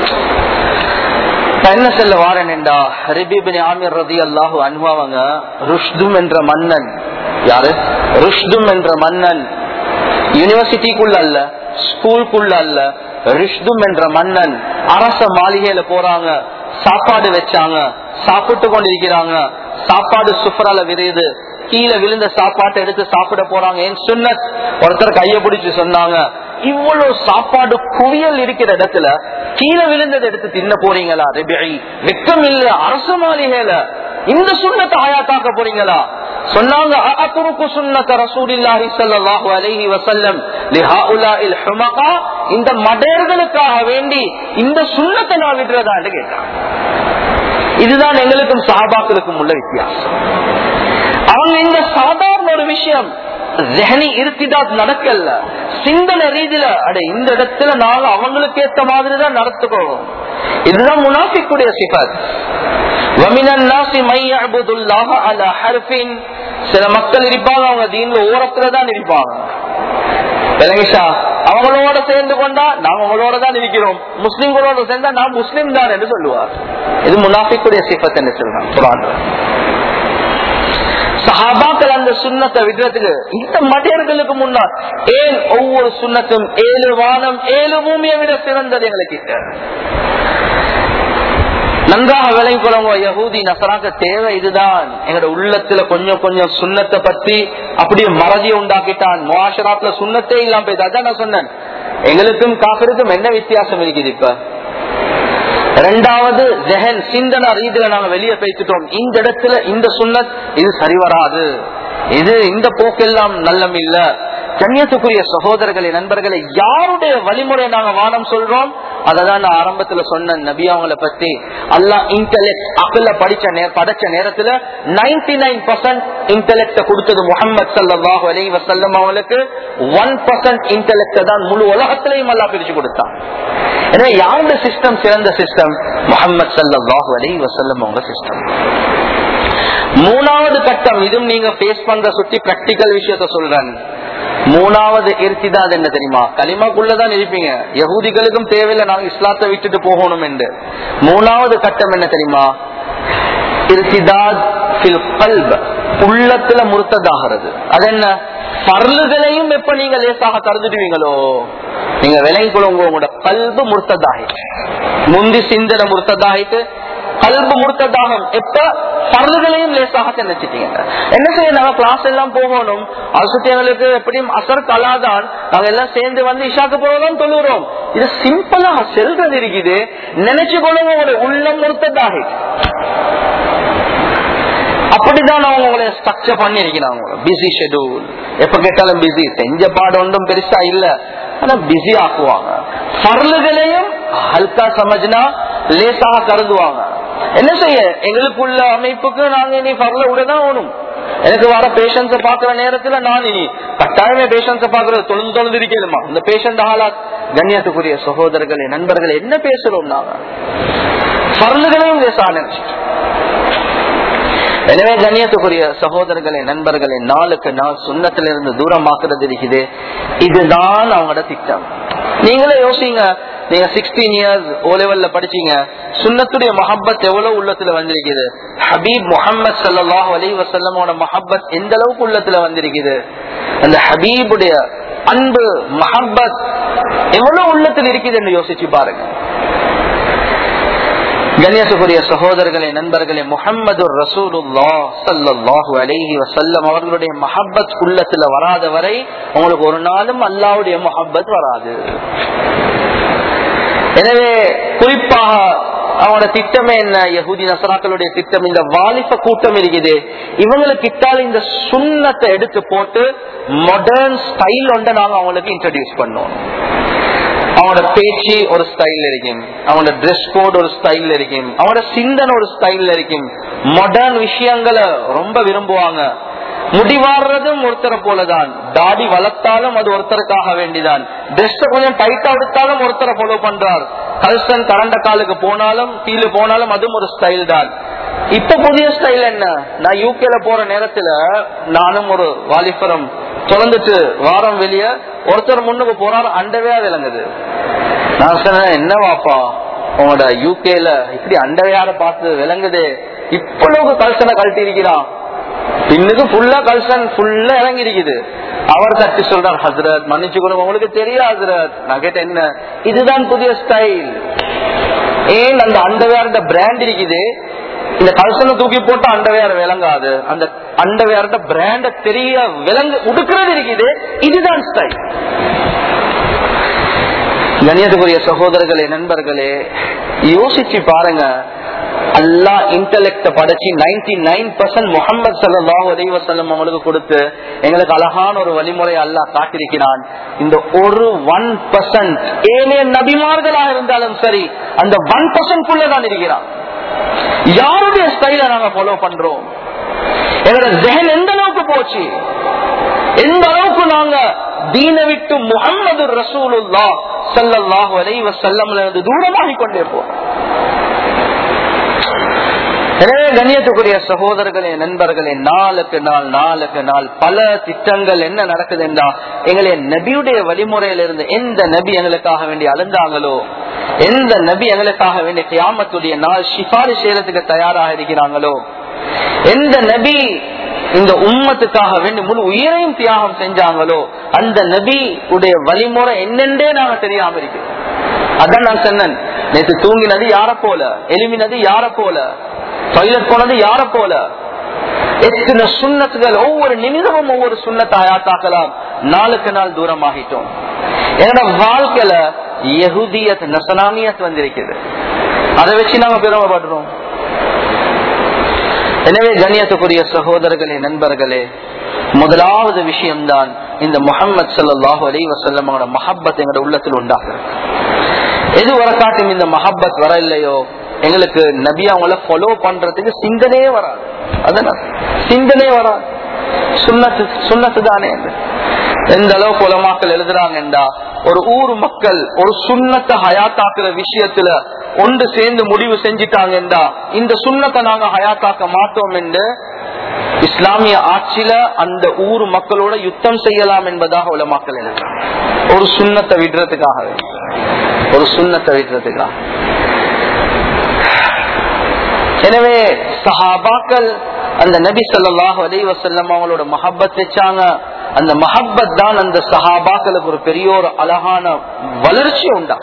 நான் என்ன சொல்ல வாரேன் என்றா ஹரிபிபின் ஆமிர் ரதி அல்லாஹு அனுபவங்க ருஷ்தும் என்ற மன்னன் யாரு ருஷ்தும் என்ற மன்னன் யூனிவர்சிட்டிக்குள்ள அல்ல ஸ்கூலுக்குள்ள அல்ல ரிஷ்தும் என்ற மன்னன் அரச மாளிகையில போறாங்க சாப்பாடு வச்சாங்க சாப்பிட்டு கொண்டிருக்கிறாங்க சாப்பாடு சுஃபரால விரியுது கீழே விழுந்த சாப்பாட்டை எடுத்து சாப்பிட போறாங்க ஏன் சுன்னத் ஒருத்தர் கைய பிடிச்சு சொன்னாங்க இவ்வளவு சாப்பாடு குவியல் இருக்கிற இடத்துல கீழே விழுந்ததை எடுத்து தின்ன போறீங்களா ரெபி வெக்கம் இல்ல அரச மாளிகையில இந்த சுண்ணத்தை ஆயாத்தாக்க போறீங்களா சொன்னாங்க அஅத்ருக்கு சுன்னத ரசூலில்லாஹி ஸல்லல்லாஹு அலைஹி வஸல்லம் லிஹாஉலாஇல் ஹுமகா இந்த மடர்களுக்காக வேண்டி இந்த சுன்னத்தை நான் விடுறதான்னு கேட்டான் இதுதான் எங்களுக்கும் சஹாபாக்களுக்கும் உள்ள வித்தியாசம் அவங்க இந்த சாதாரண ஒரு விஷயம் ஜெஹனி இருத்திதாத் நடக்கல சிந்தனை ரீதியில அட இந்த இடத்துல நாங்க அவங்களுக்கு ஏத்த மாதிரி தான் நடத்துக்கோம் இதுதான் முனாஃபிக்குடைய சிபத் وَمِنَ النَّاسِ مَن يَعْبُدُ اللَّهَ عَلَى حَرْفٍ சில மக்கள் இருப்பாங்க அவங்க தீன்ல ஓரத்துல தான் இருப்பாங்க விளங்கிஷா அவங்களோட சேர்ந்து கொண்டா நாங்க உங்களோட தான் இருக்கிறோம் முஸ்லிம்களோட சேர்ந்தா நான் முஸ்லிம் தான் என்று சொல்லுவார் இது முனாஃபிக்குடைய சிபத் என்று சொல்றாங்க குரான் சஹாபாக்கள் அந்த சுண்ணத்தை விடுறதுக்கு இந்த மடையர்களுக்கு முன்னால் ஏன் ஒவ்வொரு சுண்ணத்தும் ஏழு வானம் ஏழு பூமியை விட சிறந்தது எங்களுக்கு நன்றாக விளங்கி கொள்ளுங்க யகூதி நசராக்க தேவை இதுதான் எங்களோட உள்ளத்துல கொஞ்சம் கொஞ்சம் சுண்ணத்தை பத்தி அப்படியே மறதியை உண்டாக்கிட்டான் முவாஷராத்துல சுண்ணத்தே இல்லாம போயிட்டு அதான் நான் சொன்னேன் எங்களுக்கும் காப்பிற்கும் என்ன வித்தியாசம் இருக்குது இப்ப ரெண்டாவது ஜெஹன் சிந்தனா ரீதியில நாங்க வெளியே பேசிட்டோம் இந்த இடத்துல இந்த சுண்ணத் இது சரி வராது இது இந்த போக்கெல்லாம் நல்லம் இல்ல கண்ணியத்துக்குரிய சகோதரர்களே நண்பர்களே யாருடைய வழிமுறை நாங்க வானம் சொல்றோம் அததான் நான் ஆரம்பத்துல சொன்ன நபி அவங்களை பத்தி அல்லா இன்டெலெக்ட் அக்கல்ல படிச்ச நே படைச்ச நேரத்துல நைன்டி நைன் பர்சன்ட் இன்டெலெக்ட கொடுத்தது முகமது சல்லாஹூ அலி வசல்லம் அவங்களுக்கு ஒன் பர்சன்ட் இன்டெலெக்ட தான் முழு உலகத்திலையும் அல்லா பிரிச்சு கொடுத்தான் எனவே யாருடைய சிஸ்டம் சிறந்த சிஸ்டம் முகமது சல்லாஹூ அலி வசல்லம் அவங்க சிஸ்டம் மூணாவது கட்டம் இதுவும் நீங்க பேஸ் பண்ற சுத்தி பிராக்டிக்கல் விஷயத்த சொல்றேன் மூணாவது இருத்திதான் என்ன தெரியுமா களிமாக்குள்ளதான் இருப்பீங்க யகூதிகளுக்கும் தேவையில்லை நாங்க இஸ்லாத்தை விட்டுட்டு போகணும் என்று மூணாவது கட்டம் என்ன தெரியுமா இருத்திதாத் உள்ளத்துல முறுத்ததாகிறது அது என்ன பர்லுகளையும் எப்ப நீங்க லேசாக தந்துடுவீங்களோ நீங்க விலை கொள்ளுங்க உங்களோட கல்பு முறுத்ததாயிட்டு முந்தி சிந்தனை முறுத்ததாயிட்டு கல்பு முறுத்ததாகும் எப்ப பரலுகளையும் லேசாக நினைச்சிட்டீங்க என்ன செய்ய நாங்க கிளாஸ் எல்லாம் போகணும் அது சுத்தி எங்களுக்கு எப்படியும் அசர் கலாதான் நாங்க எல்லாம் சேர்ந்து வந்து இஷாக்கு போறோம் தொழுகிறோம் இது சிம்பிளா செல்றது இருக்குது நினைச்சு கொள்ளுங்க உங்களுடைய உள்ளம் முறுத்ததாகி அப்படிதான் அவங்க உங்களை ஸ்ட்ரக்சர் பண்ணி இருக்கிறாங்க பிஸி ஷெடியூல் எப்ப கேட்டாலும் பிஸி செஞ்ச பாடம் ஒன்றும் பெருசா இல்ல ஆனா பிஸி ஆக்குவாங்க பரலுகளையும் ஹல்கா சமஜ்னா லேசாக கருதுவாங்க என்ன செய்ய எங்களுக்குள்ள அமைப்புக்கு நாங்க இனி பரல விடதான் ஓணும் எனக்கு வர பேஷன்ஸ பாக்குற நேரத்துல நான் இனி கட்டாயமே பேஷன்ஸ பாக்குறது தொழுந்து தொழுந்து இருக்கணுமா இந்த பேஷண்ட் ஆளாத் கண்ணியத்துக்குரிய சகோதரர்களே நண்பர்களே என்ன பேசுறோம் நாங்க பரலுகளையும் லேசா நினைச்சிட்டு எனவே கண்ணியத்துக்குரிய சகோதரர்களே நண்பர்களே நாளுக்கு நாள் சுண்ணத்திலிருந்து தூரமாக்குறது இருக்குது இதுதான் அவங்களோட திட்டம் நீங்களே யோசிங்க நீங்க சிக்ஸ்டீன் இயர்ஸ் ஓ லெவல்ல படிச்சீங்க சுண்ணத்துடைய மஹப்பத் எவ்வளவு உள்ளத்துல வந்திருக்குது ஹபீப் முகமது சல்லாஹ் அலி வசல்லமோட மஹப்பத் எந்த அளவுக்கு உள்ளத்துல வந்திருக்குது அந்த ஹபீபுடைய அன்பு மஹப்பத் எவ்வளவு உள்ளத்தில் இருக்குது என்று யோசிச்சு பாருங்க கண்ணியத்துக்குரிய சகோதரர்களே நண்பர்களே முகம்மது ரசூலுல்லா சல்லாஹு அலைஹி வசல்லம் அவர்களுடைய மஹப்பத் உள்ளத்துல வராத வரை உங்களுக்கு ஒரு நாளும் அல்லாவுடைய மொஹப்பத் வராது எனவே குறிப்பாக அவனோட திட்டமே என்ன யகுதி நசராக்களுடைய திட்டம் இந்த வாலிப கூட்டம் இருக்குது இவங்களுக்கு இட்டால் இந்த சுண்ணத்தை எடுத்து போட்டு மாடர்ன் ஸ்டைல் ஒன்றை நாங்க அவங்களுக்கு இன்ட்ரடியூஸ் பண்ணோம் அவனோட பேச்சு ஒரு ஸ்டைல் இருக்கும் அவனோட ட்ரெஸ் கோட் ஒரு ஸ்டைல் இருக்கும் அவனோட சிந்தனை ஒரு ஸ்டைல் இருக்கும் மாடர்ன் விஷயங்களை ரொம்ப விரும்புவாங்க முடிவாடுறதும் ஒருத்தரை போலதான் தாடி வளர்த்தாலும் அது ஒருத்தருக்காக வேண்டிதான் ட்ரெஸ் கொஞ்சம் டைட்டா எடுத்தாலும் ஒருத்தரை ஃபாலோ பண்றார் கல்சன் கரண்ட காலுக்கு போனாலும் கீழே போனாலும் அதுவும் ஒரு ஸ்டைல் தான் இப்ப புதிய ஸ்டைல் என்ன நான் யூகேல போற நேரத்துல நானும் ஒரு வாலிபரம் தொடர்ந்துட்டு வாரம் வெளிய ஒருத்தர் முன்னுக்கு போறாரு அண்டவையா விளங்குது நான் சொன்னேன் என்ன வாப்பா உங்களோட யூகேல இப்படி அண்டவையார பார்த்து விளங்குது இவ்வளவு கல்சனை கழட்டி இருக்கிறான் பின்னுக்கு ஃபுல்லா கல்சன் ஃபுல்லா இறங்கி இருக்குது அவர் தட்டி சொல்றார் ஹசரத் மன்னிச்சு கொடுங்க உங்களுக்கு தெரியும் ஹசரத் நான் கேட்டேன் என்ன இதுதான் புதிய ஸ்டைல் ஏன் அந்த அண்டவையார்ட பிராண்ட் இருக்குது இந்த கல்சனை தூக்கி போட்டு அண்டவையார் விளங்காது அந்த அண்டவையார்ட பிராண்ட தெரிய விளங்கு உடுக்கிறது இருக்குது இதுதான் ஸ்டைல் கண்ணியத்துக்குரிய சகோதரர்களே நண்பர்களே யோசிச்சு பாருங்க அல்லா இன்டலெக்ட படைச்சு நைன்டி நைன் பர்சன்ட் முகமது சல்லாஹ் அலைவசல்லம் அவங்களுக்கு கொடுத்து எங்களுக்கு அழகான ஒரு வழிமுறை அல்லாஹ் காட்டிருக்கிறான் இந்த ஒரு ஒன் பர்சன்ட் ஏனைய நபிமார்களாக இருந்தாலும் சரி அந்த ஒன் பர்சன்ட் தான் இருக்கிறான் யாருடைய ஸ்டைல நாங்க ஃபாலோ பண்றோம் எங்களோட ஜெகன் எந்த அளவுக்கு போச்சு எந்த அளவுக்கு நாங்க தீன விட்டு முகமது ரசூலுல்லா சல்லாஹு அலைவ செல்லம்ல இருந்து தூரமாகி கொண்டே போறோம் எனவே கண்ணியத்துக்குரிய சகோதரர்களே நண்பர்களே நாளுக்கு நாள் நாளுக்கு நாள் பல திட்டங்கள் என்ன நடக்குது என்றா எங்களுடைய நபியுடைய வழிமுறையில இருந்து எந்த நபி எங்களுக்காக வேண்டி அழுந்தாங்களோ எந்த நபி எங்களுக்காக வேண்டிய கியாமத்துடைய நாள் சிபாரி செய்யறதுக்கு தயாராக இருக்கிறாங்களோ எந்த நபி இந்த உம்மத்துக்காக வேண்டி முழு உயிரையும் தியாகம் செஞ்சாங்களோ அந்த நபி உடைய வழிமுறை என்னென்றே நாங்க தெரியாம இருக்கிறோம் அதான் நான் சொன்னேன் நேற்று தூங்கினது யார போல எலுமினது யார போல டாய்லெட் போனது யார போல எத்தனை சுண்ணத்துகள் ஒவ்வொரு நிமிடமும் ஒவ்வொரு சுண்ணத்தை ஆயாத்தாக்கலாம் நாளுக்கு நாள் தூரமாகிட்டோம் என்னோட வாழ்க்கையில யகுதியத் நசனாமியத் வந்திருக்குது அதை வச்சு நாங்க பெருமைப்படுறோம் எனவே கண்ணியத்துக்குரிய சகோதரர்களே நண்பர்களே முதலாவது விஷயம்தான் இந்த முகமது சல்லாஹூ அலி வசல்லமோட மஹப்பத் எங்களோட உள்ளத்தில் உண்டாகிறது எது வரக்காட்டும் இந்த மஹப்பத் வர இல்லையோ எங்களுக்கு நபி அவங்கள ஃபாலோ பண்றதுக்கு சிந்தனே வராது அதனால் சிந்தனே வராது சுண்ணத்து சுண்ணத்து தானே எந்த அளவுக்கு உலமாக்கள் எழுதுறாங்கண்டா ஒரு ஊர் மக்கள் ஒரு சுண்ணத்தை ஹயாத்தாக்குற விஷயத்துல ஒன்று சேர்ந்து முடிவு செஞ்சிட்டாங்கண்டா இந்த சுண்ணத்தை நாங்க ஹயாத்தாக்க மாட்டோம் என்று இஸ்லாமிய ஆட்சியில அந்த ஊர் மக்களோட யுத்தம் செய்யலாம் என்பதாக உலமாக்கள் எழுதுறாங்க ஒரு சுண்ணத்தை விடுறதுக்காக ஒரு சுண்ணத்தை விடுறதுக்காக எனவே சஹாபாக்கள் அந்த நபி சொல்லாஹ் அலி வசல்லம் அவங்களோட மஹப்பத் வச்சாங்க அந்த மஹப்பத் தான் அந்த சஹாபாக்களுக்கு ஒரு பெரிய ஒரு அழகான வளர்ச்சி உண்டா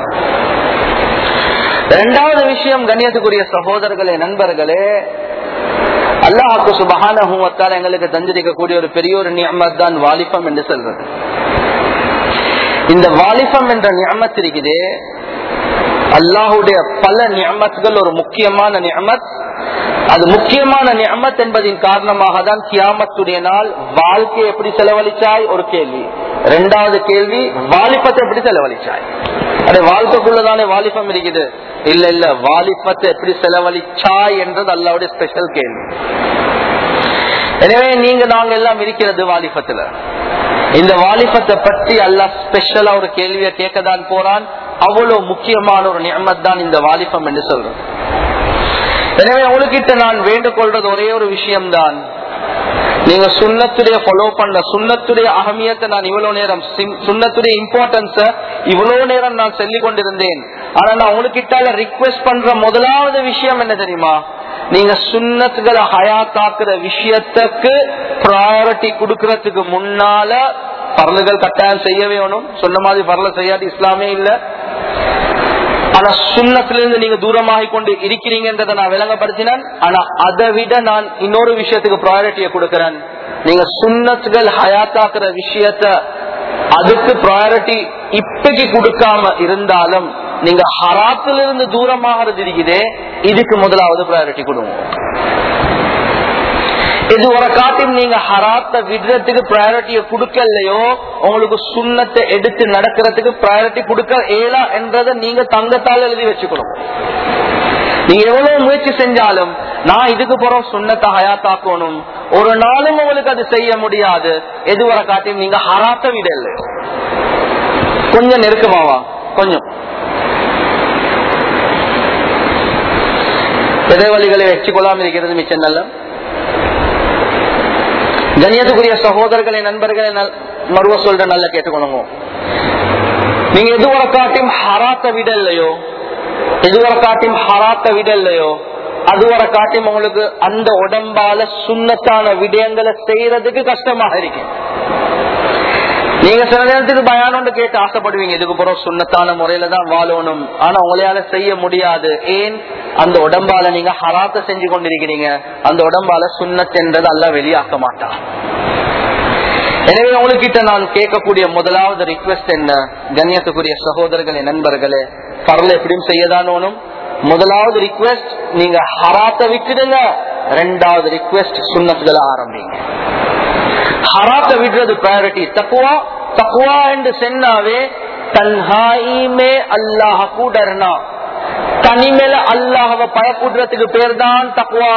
இரண்டாவது விஷயம் கண்ணியத்துக்குரிய சகோதரர்களே நண்பர்களே அல்லாஹாக்கு சுபகான எங்களுக்கு தந்திருக்கக்கூடிய ஒரு பெரிய ஒரு நியமத் தான் வாலிபம் என்று சொல்றது இந்த வாலிபம் என்ற நியமத் இருக்குது அல்லாஹுடைய பல நியமத்துகள் ஒரு முக்கியமான நியமத் அது முக்கியமான நியமத் என்பதின் காரணமாக தான் கியாமத்துடைய நாள் வாழ்க்கை எப்படி செலவழிச்சாய் ஒரு கேள்வி ரெண்டாவது கேள்வி வாலிபத்தை எப்படி செலவழிச்சாய் அது வாழ்க்கைக்குள்ளதானே வாலிபம் இருக்குது இல்ல இல்ல வாலிபத்தை எப்படி செலவழிச்சாய் என்றது அல்லாவுடைய ஸ்பெஷல் கேள்வி எனவே நீங்க நாங்க எல்லாம் இருக்கிறது வாலிபத்துல இந்த வாலிபத்தை பற்றி அல்லாஹ் ஸ்பெஷலா ஒரு கேள்வியை கேட்கதான் போறான் அவ்வளவு முக்கியமான ஒரு நியமத் தான் இந்த வாலிபம் என்று சொல்றோம் எனவே உங்ககிட்ட நான் வேண்டுகொள்றது ஒரே ஒரு விஷயம்தான் நீங்க சுண்ணத்துடைய ஃபாலோ பண்ண சுண்ணத்துடைய அகமியத்தை நான் இவ்வளவு நேரம் சுண்ணத்துடைய இம்பார்ட்டன்ஸ இவ்வளவு நேரம் நான் சொல்லிக் கொண்டிருந்தேன் ஆனா நான் உங்ககிட்ட ரிக்வெஸ்ட் பண்ற முதலாவது விஷயம் என்ன தெரியுமா நீங்க சுண்ணத்துகளை ஹயாத்தாக்குற விஷயத்துக்கு ப்ரையாரிட்டி கொடுக்கறதுக்கு முன்னால பரலுகள் கட்டாயம் செய்ய வேணும் சொன்ன மாதிரி பரல செய்யாது இஸ்லாமே இல்ல ஆனா சுண்ணத்திலிருந்து நீங்க தூரமாகி கொண்டு இருக்கிறீங்கன்றதை நான் விளங்கப்படுத்தினேன் ஆனா அதை விட நான் இன்னொரு விஷயத்துக்கு ப்ரையாரிட்டியை கொடுக்கிறேன் நீங்க சுண்ணத்துகள் ஹயாத்தாக்குற விஷயத்த அதுக்கு ப்ரையாரிட்டி இப்பக்கு கொடுக்காம இருந்தாலும் நீங்க ஹராத்திலிருந்து தூரமாகிறது இருக்குதே இதுக்கு முதலாவது ப்ரையாரிட்டி கொடுங்க இது ஒரு காட்டில் நீங்க ஹராத்த விடுறதுக்கு ப்ரையாரிட்டியை கொடுக்கலையோ உங்களுக்கு சுண்ணத்தை எடுத்து நடக்கிறதுக்கு ப்ரையாரிட்டி கொடுக்க ஏலா என்றதை நீங்க தங்கத்தால் எழுதி வச்சுக்கணும் நீங்க எவ்வளவு முயற்சி செஞ்சாலும் நான் இதுக்கு போறோம் சுண்ணத்தை ஹயாத்தாக்கணும் ஒரு நாளும் உங்களுக்கு அது செய்ய முடியாது எது வர காட்டியும் நீங்க ஹராத்த விடல கொஞ்சம் நெருக்கமாவா கொஞ்சம் இடைவெளிகளை வச்சுக்கொள்ளாம இருக்கிறது மிச்சம் நல்ல கண்ணியத்துக்குரிய சகோதரர்களை நண்பர்களை மறுவ சொல்ற நல்ல கேட்டுக்கொள்ளுங்க நீங்க எதுவரை காட்டியும் ஹராத்த விட இல்லையோ எதுவரை காட்டியும் ஹராத்த விட இல்லையோ அதுவரை காட்டியும் உங்களுக்கு அந்த உடம்பால சுண்ணத்தான விடயங்களை செய்யறதுக்கு கஷ்டமாக இருக்கு நீங்க சில நேரத்துக்கு பயானோண்டு கேட்டு ஆசைப்படுவீங்க இதுக்கு பிறகு சுண்ணத்தான முறையில தான் வாழணும் ஆனா உங்களால செய்ய முடியாது ஏன் அந்த உடம்பால நீங்க ஹராத்த செஞ்சு கொண்டிருக்கிறீங்க அந்த உடம்பால சுண்ணத்தென்றது அல்ல வெளியாக்க மாட்டான் எனவே உங்ககிட்ட நான் கேட்கக்கூடிய முதலாவது ரிக்வெஸ்ட் என்ன கண்ணியத்துக்குரிய சகோதரர்களே நண்பர்களே பரல எப்படியும் செய்யதானோனும் முதலாவது ரிக்வெஸ்ட் நீங்க ஹராத்த விட்டுடுங்க ரெண்டாவது ரிக்வெஸ்ட் சுண்ணத்துகளை ஆரம்பிங்க ஹராத்த விடுறது ப்ரையாரிட்டி தக்குவா தக்குவா என்று சொன்னாவே தன்ஹாயி மே அல்லாஹ் கூடர்னா தனிமேல அல்லாஹவை பயப்படுறதுக்கு பேர் தான் தக்குவா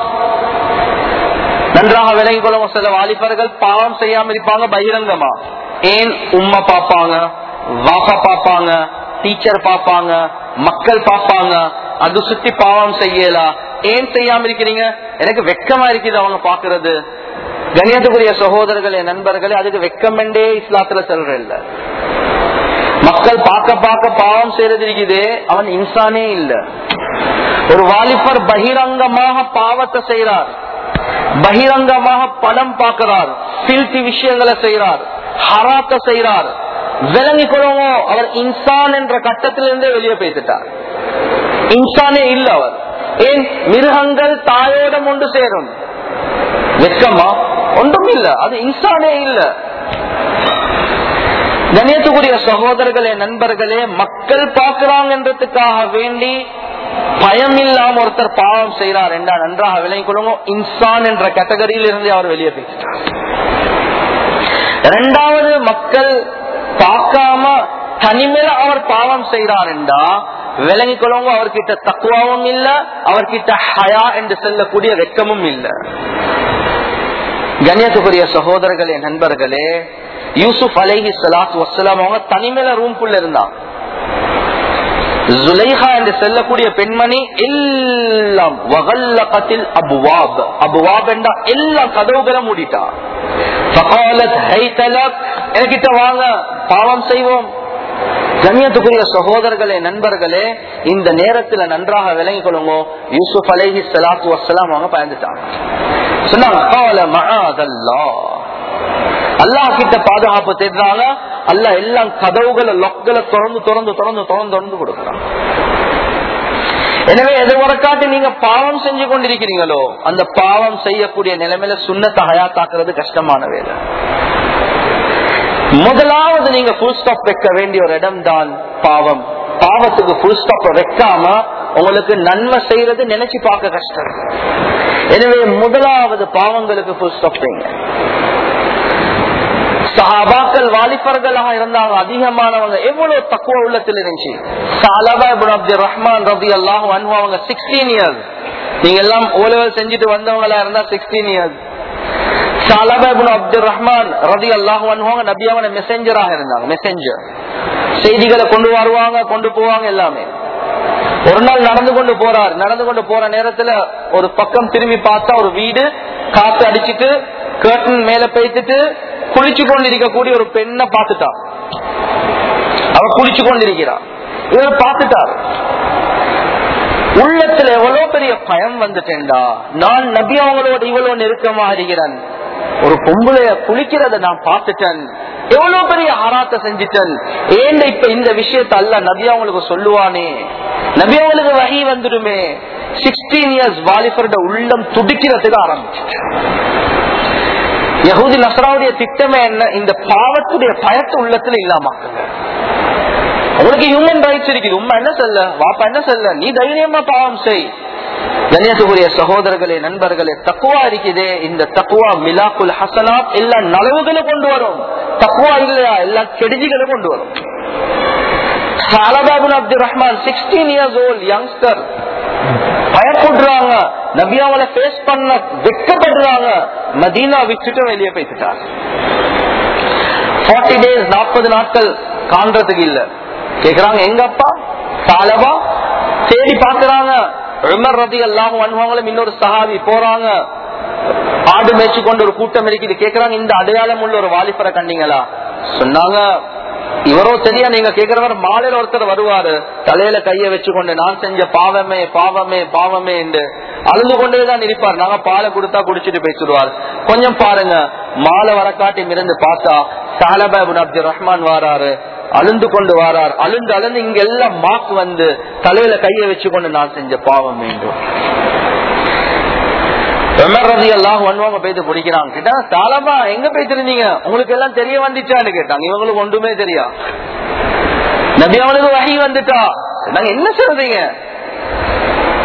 நன்றாக விலகி கொள்ளும் சில வாலிபர்கள் பாவம் செய்யாம இருப்பாங்க பகிரங்கமா ஏன் உம்மா பாப்பாங்க வாப்பா பாப்பாங்க டீச்சர் பாப்பாங்க மக்கள் பாப்பாங்க அது சுத்தி பாவம் செய்யலாம் ஏன் செய்யாம இருக்கிறீங்க எனக்கு வெக்கமா இருக்குது அவங்க பாக்குறது கணியத்துக்குரிய சகோதரர்களே நண்பர்களே அதுக்கு வெக்கமெண்டே இஸ்லாத்துல சொல்ற இல்ல மக்கள் பார்க்க பார்க்க பாவம் செய்யறது இருக்குது அவன் இன்சானே இல்ல ஒரு வாலிபர் பகிரங்கமாக பாவத்தை செய்யறார் பகிரங்கமாக பணம் பார்க்கிறார் பில்தி விஷயங்களை செய்யறார் ஹராத்த செய்யறார் விளங்கி கொள்ளவோ அவர் இன்சான் என்ற கட்டத்திலிருந்தே வெளியே பேசிட்டார் இன்சானே இல்ல அவர் ஏன் மிருகங்கள் தாயோடம் ஒன்று சேரும் வெக்கமா ஒன்றும் இல்ல அது இன்சானே இல்ல கணியத்துக்குரிய சகோதரர்களே நண்பர்களே மக்கள் பார்க்கிறாங்கன்றதுக்காக வேண்டி பயம் இல்லாம ஒருத்தர் பாவம் செய்யறார் என்றா நன்றாக விளங்கிக் கொள்ளுங்க இன்சான் என்ற கேட்டகரியில் இருந்து அவர் வெளியே பேசிட்டார் இரண்டாவது மக்கள் பார்க்காம தனிமையில அவர் பாவம் செய்யறார் என்றா விளங்கிக் கொள்ளுங்க அவர்கிட்ட தக்குவாவும் இல்ல அவர்கிட்ட ஹயா என்று சொல்லக்கூடிய வெக்கமும் இல்ல கண்ணியத்துக்குரிய சகோதரர்களே நண்பர்களே யூசுப் அலைஹி சலாத்து வசலாம் அவங்க தனிமையில ரூம்குள்ள இருந்தாங்க ஜுலைஹா என்று செல்லக்கூடிய பெண்மணி எல்லாம் வகல்லகத்தில் அபுவாப் அபுவாப் என்றா எல்லாம் கதவுகளை மூடிட்டா எனக்கிட்ட வாங்க பாவம் செய்வோம் கண்ணியத்துக்குரிய சகோதரர்களே நண்பர்களே இந்த நேரத்துல நன்றாக விளங்கிக் கொள்ளுங்க யூசுப் அலைஹி சலாத்து வசலாம் அவங்க பயந்துட்டாங்க சொன்னாங்க அல்லாஹ் கிட்ட பாதுகாப்பு தேடுறாங்க அல்ல எல்லாம் கதவுகளை லொக்களை திறந்து திறந்து திறந்து திறந்து திறந்து கொடுக்குறாங்க எனவே எதிர்வரக்காட்டு நீங்க பாவம் செஞ்சு கொண்டிருக்கிறீங்களோ அந்த பாவம் செய்யக்கூடிய நிலைமையில சுண்ணத்தை ஹயாத்தாக்குறது கஷ்டமான வேலை முதலாவது நீங்க புல் ஸ்டாப் வைக்க வேண்டிய ஒரு இடம் தான் பாவம் பாவத்துக்கு புல் ஸ்டாப் வைக்காம உங்களுக்கு நன்மை செய்யறது நினைச்சு பார்க்க கஷ்டம் எனவே முதலாவது பாவங்களுக்கு புல் ஸ்டாப் வைங்க சஹாபாக்கள் வாலிபர்களாக இருந்தாங்க அதிகமானவங்க எவ்வளவு தக்குவ உள்ளத்தில் இருந்துச்சு சாலபா இப்னு அப்துல் ரஹ்மான் ரபி அல்லாஹ் அவங்க சிக்ஸ்டீன் இயர்ஸ் நீங்க எல்லாம் ஓலவல் செஞ்சுட்டு வந்தவங்களா இருந்தா சிக்ஸ்டீன் இயர்ஸ் சாலபா இப்னு அப்துல் ரஹ்மான் ரபி அல்லாஹ் அவங்க நபியாவோட மெசஞ்சராக இருந்தாங்க மெசஞ்சர் செய்திகளை கொண்டு வருவாங்க கொண்டு போவாங்க எல்லாமே ஒரு நாள் நடந்து கொண்டு போறார் நடந்து கொண்டு போற நேரத்துல ஒரு பக்கம் திரும்பி பார்த்தா ஒரு வீடு காத்து அடிச்சிட்டு கேர்டன் மேல பேத்துட்டு குளிச்சு கொண்டிருக்கக்கூடிய ஒரு பெண்ணை பார்த்துட்டான் அவ குளிச்சு கொண்டிருக்கிறான் இவர் பார்த்துட்டார் உள்ளத்துல எவ்வளவு பெரிய பயம் வந்துட்டேன்டா நான் நபி அவங்களோட இவ்வளவு நெருக்கமா இருக்கிறேன் ஒரு பொம்பளைய குளிக்கிறத நான் பார்த்துட்டேன் எவ்வளவு பெரிய ஆராத்த செஞ்சுட்டேன் ஏன் இப்ப இந்த விஷயத்த அல்ல நபி அவங்களுக்கு சொல்லுவானே நபி அவங்களுக்கு வகி வந்துடுமே சிக்ஸ்டீன் இயர்ஸ் வாலிபரோட உள்ளம் துடிக்கிறதுக்கு ஆரம்பிச்சு யகுதி நசராவுடைய திட்டமே என்ன இந்த பாவத்துடைய பயத்தை உள்ளத்துல இல்லாமக்குங்க உங்களுக்கு ஹியூமன் ரைட்ஸ் இருக்குது உண்மை என்ன சொல்ல வாப்பா என்ன சொல்ல நீ தைரியமா பாவம் செய் கணேசகுரிய சகோதரர்களே நண்பர்களே தக்குவா இருக்குதே இந்த தக்குவா மிலாக்குல் ஹசனாத் எல்லா நலவுகளை கொண்டு வரும் தக்குவா இல்லையா எல்லா கெடுதிகளை கொண்டு வரும் சாலபாபுன் Abdul Rahman sixteen years old youngster பயப்படுறாங்க நபியாவளை பேஸ் பண்ண வெட்கப்படுறாங்க மதீனா விட்டுட்டு வெளியே போய்த்துட்டாங்க ஃபார்ட்டி டேஸ் நாற்பது நாட்கள் காண்றதுக்கு இல்ல கேக்குறாங்க எங்க அப்பா சாலபா தேடி பாக்குறாங்க உமர் ரதி எல்லாம் அனுபவங்களும் இன்னொரு சஹாபி போறாங்க ஆடு மேய்ச்சி கொண்டு ஒரு கூட்டம் இருக்குது கேக்குறாங்க இந்த அடையாளம் உள்ள ஒரு வாலிபரை கண்டீங்களா சொன்னாங்க இவரோ தெரியா நீங்க கேக்குறவர் மாலையில ஒருத்தர் வருவாரு தலையில கைய வச்சு கொண்டு நான் செஞ்ச பாவமே பாவமே பாவமே என்று அழுது கொண்டேதான் இருப்பார் நாங்க பாலை கொடுத்தா குடிச்சிட்டு பேசிடுவார் கொஞ்சம் பாருங்க மாலை வரக்காட்டி இருந்து பார்த்தா சாலபாபுன் அப்துல் ரஹ்மான் வாராரு அழுந்து கொண்டு வாரார் அழுந்து அழுந்து இங்க எல்லாம் மாக்கு வந்து தலையில கைய வச்சு கொண்டு நான் செஞ்ச பாவம் வேண்டும் போயிட்டு பிடிக்கிறாங்க கேட்டா தாலமா எங்க போயிட்டு இருந்தீங்க உங்களுக்கு எல்லாம் தெரிய வந்துச்சான்னு கேட்டாங்க இவங்களுக்கு ஒன்றுமே தெரியா நபி அவனுக்கு வகி வந்துட்டா நாங்க என்ன சொல்றீங்க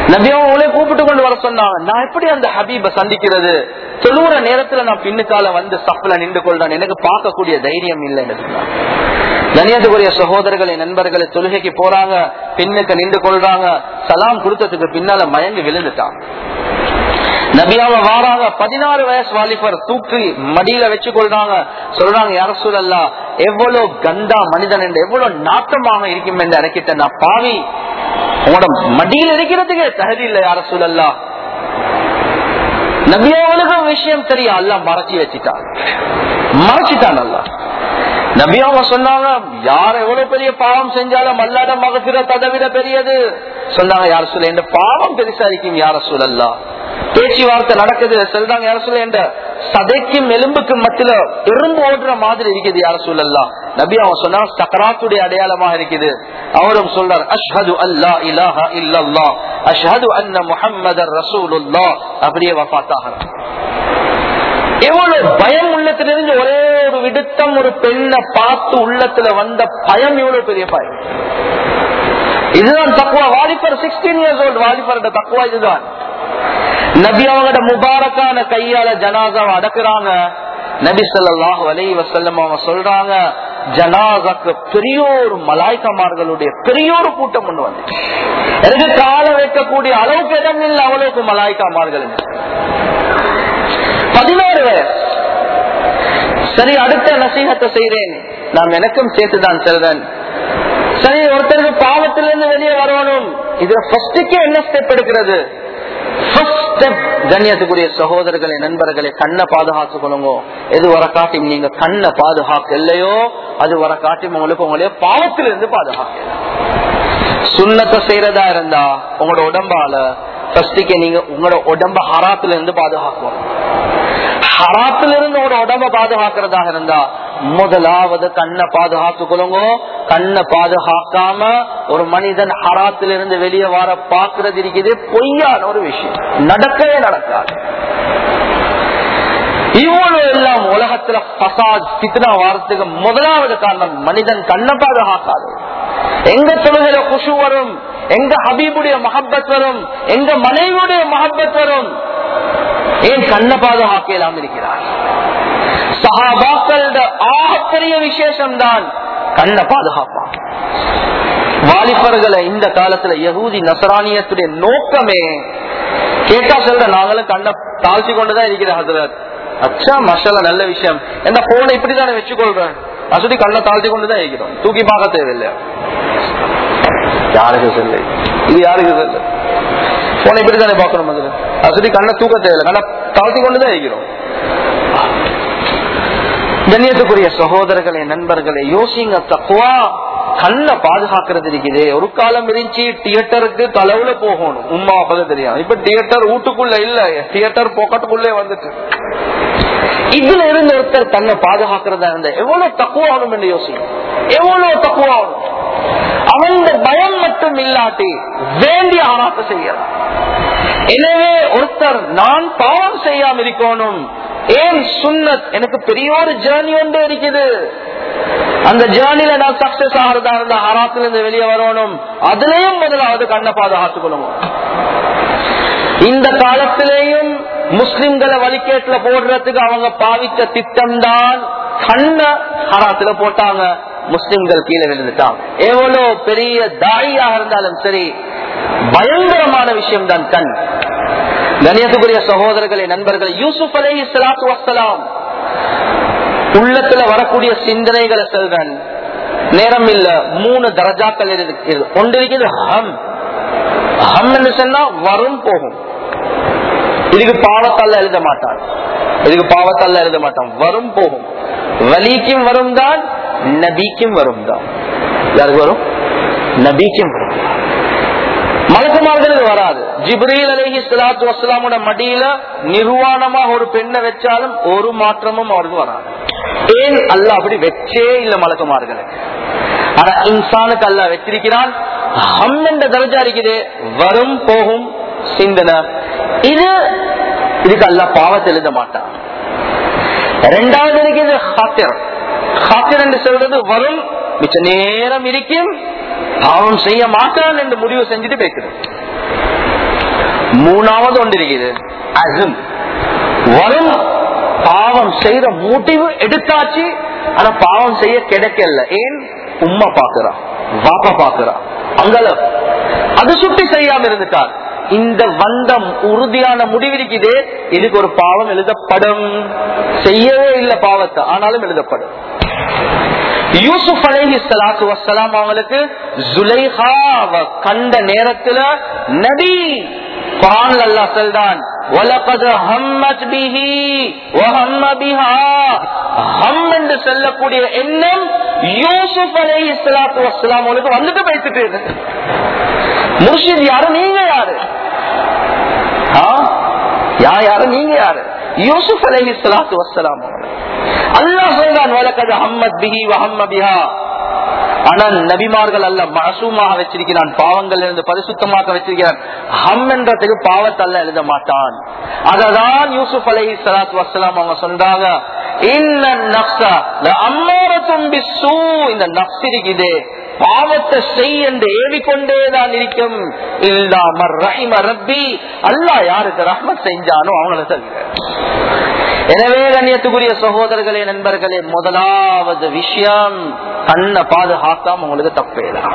நபியாவும் அவங்களே கூப்பிட்டு கொண்டு வர சொன்னாங்க நான் எப்படி அந்த ஹபீப சந்திக்கிறது தொழுற நேரத்துல நான் பின்னுக்கால வந்து சப்ல நின்று கொள்றேன் எனக்கு பார்க்கக்கூடிய தைரியம் இல்லைன்னு சொன்னாங்க கணியத்துக்குரிய சகோதரர்களை நண்பர்களை தொழுகைக்கு போறாங்க பின்னுக்கு நின்று கொள்றாங்க சலாம் கொடுத்ததுக்கு பின்னால மயங்கி விழுந்துட்டாங்க நபியாவ வாராங்க பதினாறு வயசு வாலிபர் தூக்கி மடியில வச்சு கொள்றாங்க சொல்றாங்க யார சூழல்லா எவ்வளவு கந்தா மனிதன் என்று எவ்வளவு நாட்டமாக இருக்கும் என்று இறக்கிட்ட நான் பாவி உங்களோட மடியில் இருக்கிறதுக்கு தகுதி இல்லை யார சூழல்லா நபியாவளுக்கு விஷயம் தெரியும் அல்ல மறைச்சி வச்சுட்டான் மறைச்சிட்டான் அல்ல நபியாவ சொன்னாங்க யார் எவ்வளவு பெரிய பாவம் செஞ்சாலும் அல்லாத மகசிர அதை விட பெரியது சொன்னாங்க யார சொல்ல இந்த பாவம் பெருசா இருக்கும் யார சூழல்லா பேச்சுவார்த்தை நடக்குது சொல்றாங்க யார சொல்ல என்ற சதைக்கும் எலும்புக்கும் மத்தியில எறும்பு ஓடுற மாதிரி இருக்குது யார சொல்லலாம் நபி அவன் சொன்னா சக்கராத்துடைய அடையாளமாக இருக்குது அவரும் சொல்றார் அஷ்ஹது அல்லா இலாஹா இல்லல்லா அஷ்ஹது அன்ன முஹம்மதர் ரசூலுல்லா அப்படியே வஃபாத்தாக எவ்வளவு பயம் உள்ளத்திலிருந்து ஒரே ஒரு விடுத்தம் ஒரு பெண்ணை பார்த்து உள்ளத்துல வந்த பயம் எவ்வளவு பெரிய பயம் இதுதான் தக்குவா வாலிபர் சிக்ஸ்டீன் இயர்ஸ் ஓல்டு வாலிபரோட தக்குவா இதுதான் நபி அவங்களோட முபாரக்கான கையால ஜனாசாவை அடக்குறாங்க நபி சொல்லாஹு அலை வசல்லம் அவங்க சொல்றாங்க ஜனாசாக்கு பெரிய ஒரு மலாய்க்கமார்களுடைய பெரிய ஒரு கூட்டம் ஒண்ணு வந்து எனக்கு கால வைக்கக்கூடிய அளவுக்கு இடம் இல்லை அவ்வளவுக்கு மலாய்க்கமார்கள் பதினோரு வயசு சரி அடுத்த நசீகத்தை செய்யறேன் நான் எனக்கும் சேர்த்துதான் செல்றேன் சரி ஒருத்தருக்கு பாவத்திலிருந்து வெளியே வரணும் இதுல ஃபர்ஸ்டுக்கே என்ன ஸ்டெப் எடுக்கிறது கண்ணியத்துக்குரிய சகோதரர்களை நண்பர்களை கண்ணை பாதுகாத்துக் கொள்ளுங்க எது வர காட்டி நீங்க கண்ணை பாதுகாக்க இல்லையோ அது வர காட்டி உங்களுக்கு உங்களைய பாவத்திலிருந்து பாதுகாக்க சுண்ணத்தை செய்யறதா இருந்தா உங்களோட உடம்பால ஃபர்ஸ்டுக்கே நீங்க உங்களோட உடம்ப ஹராத்துல இருந்து பாதுகாக்கும் ஹராத்திலிருந்து ஒரு உடம்ப பாதுகாக்கிறதாக இருந்தா முதலாவது கண்ணை பாதுகாத்துக் கொள்ளுங்க கண்ணை பாதுகாக்காம ஒரு மனிதன் ஹராத்திலிருந்து வெளியே வர பாக்குறது இருக்குது பொய்யான ஒரு விஷயம் நடக்கவே நடக்காது இவ்வளவு எல்லாம் உலகத்துல பசாத் சித்னா வாரத்துக்கு முதலாவது காரணம் மனிதன் கண்ணை பாதுகாக்காது எங்க தொழுகையில குஷு வரும் எங்க ஹபீபுடைய மஹப்பத் வரும் எங்க மனைவியுடைய மஹப்பத் வரும் ஏன் கண்ண பாதுகாக்க இல்லாம இருக்கிறார் சகாபாக்களோட ஆகப்பெரிய விசேஷம் தான் கண்ண பாதுகாப்பான் வாலிபர்களை இந்த காலத்துல யகூதி நசரானியத்துடைய நோக்கமே கேட்டா சொல்ற நாங்களும் கண்ணை தாழ்த்தி கொண்டுதான் இருக்கிற ஹசரத் அச்சா மசாலா நல்ல விஷயம் என்ன போனை இப்படித்தானே வச்சுக்கொள்றேன் அசுடி கண்ணை தாழ்த்தி கொண்டுதான் இருக்கிறோம் தூக்கி பார்க்க தேவையில்லை யாருக்கு சொல்லு இது யாருக்கு சொல்லு போனை இப்படித்தானே பார்க்கணும் அதுல அசுடி கண்ணை தூக்க தேவையில்லை கண்ணை தாழ்த்தி கொண்டுதான் இருக்கிறோம் கண்ணியத்துக்குரிய சகோதரர்களே நண்பர்களே யோசிங்க தக்குவா கண்ணை பாதுகாக்கிறது இருக்குது ஒரு காலம் இருந்துச்சு தியேட்டருக்கு தலைவுல போகணும் உமா அப்பதான் தெரியும் இப்ப தியேட்டர் வீட்டுக்குள்ள இல்ல தியேட்டர் பாக்கெட்டுக்குள்ளே வந்துட்டு இதுல இருந்து ஒருத்தர் தன்னை பாதுகாக்கிறதா இருந்த எவ்வளவு தக்குவாகணும் என்று யோசிக்கும் எவ்வளவு தக்குவாகணும் அவன் பயம் மட்டும் இல்லாட்டி வேண்டிய ஆராத்த செய்யலாம் எனவே ஒருத்தர் நான் பாவம் செய்யாம இருக்கணும் ஏன் சுண்ணத் எனக்கு பெரிய ஒரு ஜேர்னி ஒன்று இருக்குது அந்த ஜேர்னில நான் சக்சஸ் ஆகிறதா இருந்தா ஹராத்துல இருந்து வெளியே வரணும் அதுலயும் முதலாவது கண்ணை பாதுகாத்துக் கொள்ளணும் இந்த காலத்திலேயும் முஸ்லிம்களை வழிகேட்டுல போடுறதுக்கு அவங்க பாவித்த திட்டம் தான் கண்ண ஹராத்துல போட்டாங்க முஸ்லிம்கள் கீழே விழுந்துட்டான் எவ்வளவு பெரிய தாயாக இருந்தாலும் சரி பயங்கரமான விஷயம் தான் கண் கணியத்துக்குரிய சகோதரர்களே நண்பர்கள் யூசுப் அலை சலாத்து வசலாம் உள்ளத்துல வரக்கூடிய சிந்தனைகளை செல்வன் நேரம் இல்ல மூணு தரஜாக்கள் இருக்கு ஒன்று இருக்குது ஹம் ஹம் என்று சொன்னா வரும் போகும் இதுக்கு பாவத்தால எழுத மாட்டான் இதுக்கு பாவத்தால எழுத மாட்டான் வரும் போகும் வலிக்கும் வரும் தான் நபிக்கும் வரும் தான் யாருக்கு வரும் நபிக்கும் வரும் மலக்குமார்களுக்கு வராது ஜிப்ரீல் அலஹி சலாத்து வசலாமோட மடியில நிர்வாணமா ஒரு பெண்ணை வச்சாலும் ஒரு மாற்றமும் அவருக்கு வராது ஏன் அல்ல அப்படி வச்சே இல்ல மலக்குமார்களுக்கு ஆனா இன்சானுக்கு அல்ல வச்சிருக்கிறான் ஹம் என்ற தரஜா இருக்குது வரும் போகும் சிந்தனை இது இதுக்கு அல்ல பாவத்தை எழுத மாட்டான் ரெண்டாவது இருக்குது ஹாத்திரம் ஹாத்திரம் என்று சொல்றது வரும் மிச்ச நேரம் இருக்கும் பாவம் செய்ய மாட்டான் என்று முடிவு செஞ்சுட்டு பேசுறது மூணாவது ஒன்று இருக்குது அசும் வரும் பாவம் செய்யற முடிவு எடுத்தாச்சு ஆனா பாவம் செய்ய கிடைக்கல ஏன் உம்மா பாக்குறா வாப்பா பாக்குறா அங்கல அது சுட்டி செய்யாம இருந்துட்டார் இந்த வந்தம் உறுதியான முடிவு இருக்குது இதுக்கு ஒரு பாவம் எழுதப்படும் செய்யவே இல்லை பாவத்தை ஆனாலும் எழுதப்படும் யூசுப் அலைஹி ஸலாத்து வஸ்ஸலாம் அவங்களுக்கு ஜுலைஹாவ கண்ட நேரத்துல நபி குர்ஆன்ல அல்லாஹ் சொல்றான் வலகத் ஹம்மத் பிஹி வஹம்ம பிஹா ஹம் என்று சொல்லக்கூடிய எண்ணம் யூசுப் அலைஹி ஸலாத்து வஸ்ஸலாம் அவங்களுக்கு வந்துட்டு போயிட்டு இருக்கு முர்ஷித் யாரு நீங்க யாரு ஆ? யா யாரு நீங்க யாரு யூசுப் அலைஹி ஸலாத்து வஸ்ஸலாம் அல்லாஹ் சொல்றான் வலகத் ஹம்மத் பிஹி வஹம்ம பிஹா ஆனால் நபிமார்கள் அல்ல மசூமாக வச்சிருக்கிறான் பாவங்கள் இருந்து பரிசுத்தமாக வச்சிருக்கிறான் ஹம் என்றதுக்கு பாவத்தை அல்ல எழுத மாட்டான் அததான் யூசுப் அலைஹி ஸலாத்து வஸ்ஸலாம் அவங்க சொல்றாங்க இன்ன நஃப்ஸ லஅம்மாரத்தும் பிஸ்ஸூ இந்த நஃப்ஸ் இருக்குதே பாவத்தை செய் என்று ஏவிக்கொண்டேதான் இருக்கும் இல்லா மர் ரஹிம ரப்பி அல்லாஹ் யாருக்கு ரஹ்மத் செஞ்சானோ அவங்கள தவிர எனவே கண்ணியத்துக்குரிய சகோதரர்களே நண்பர்களே முதலாவது விஷயம் கண்ணை பாதுகாக்காம உங்களுக்கு தப்பேதான்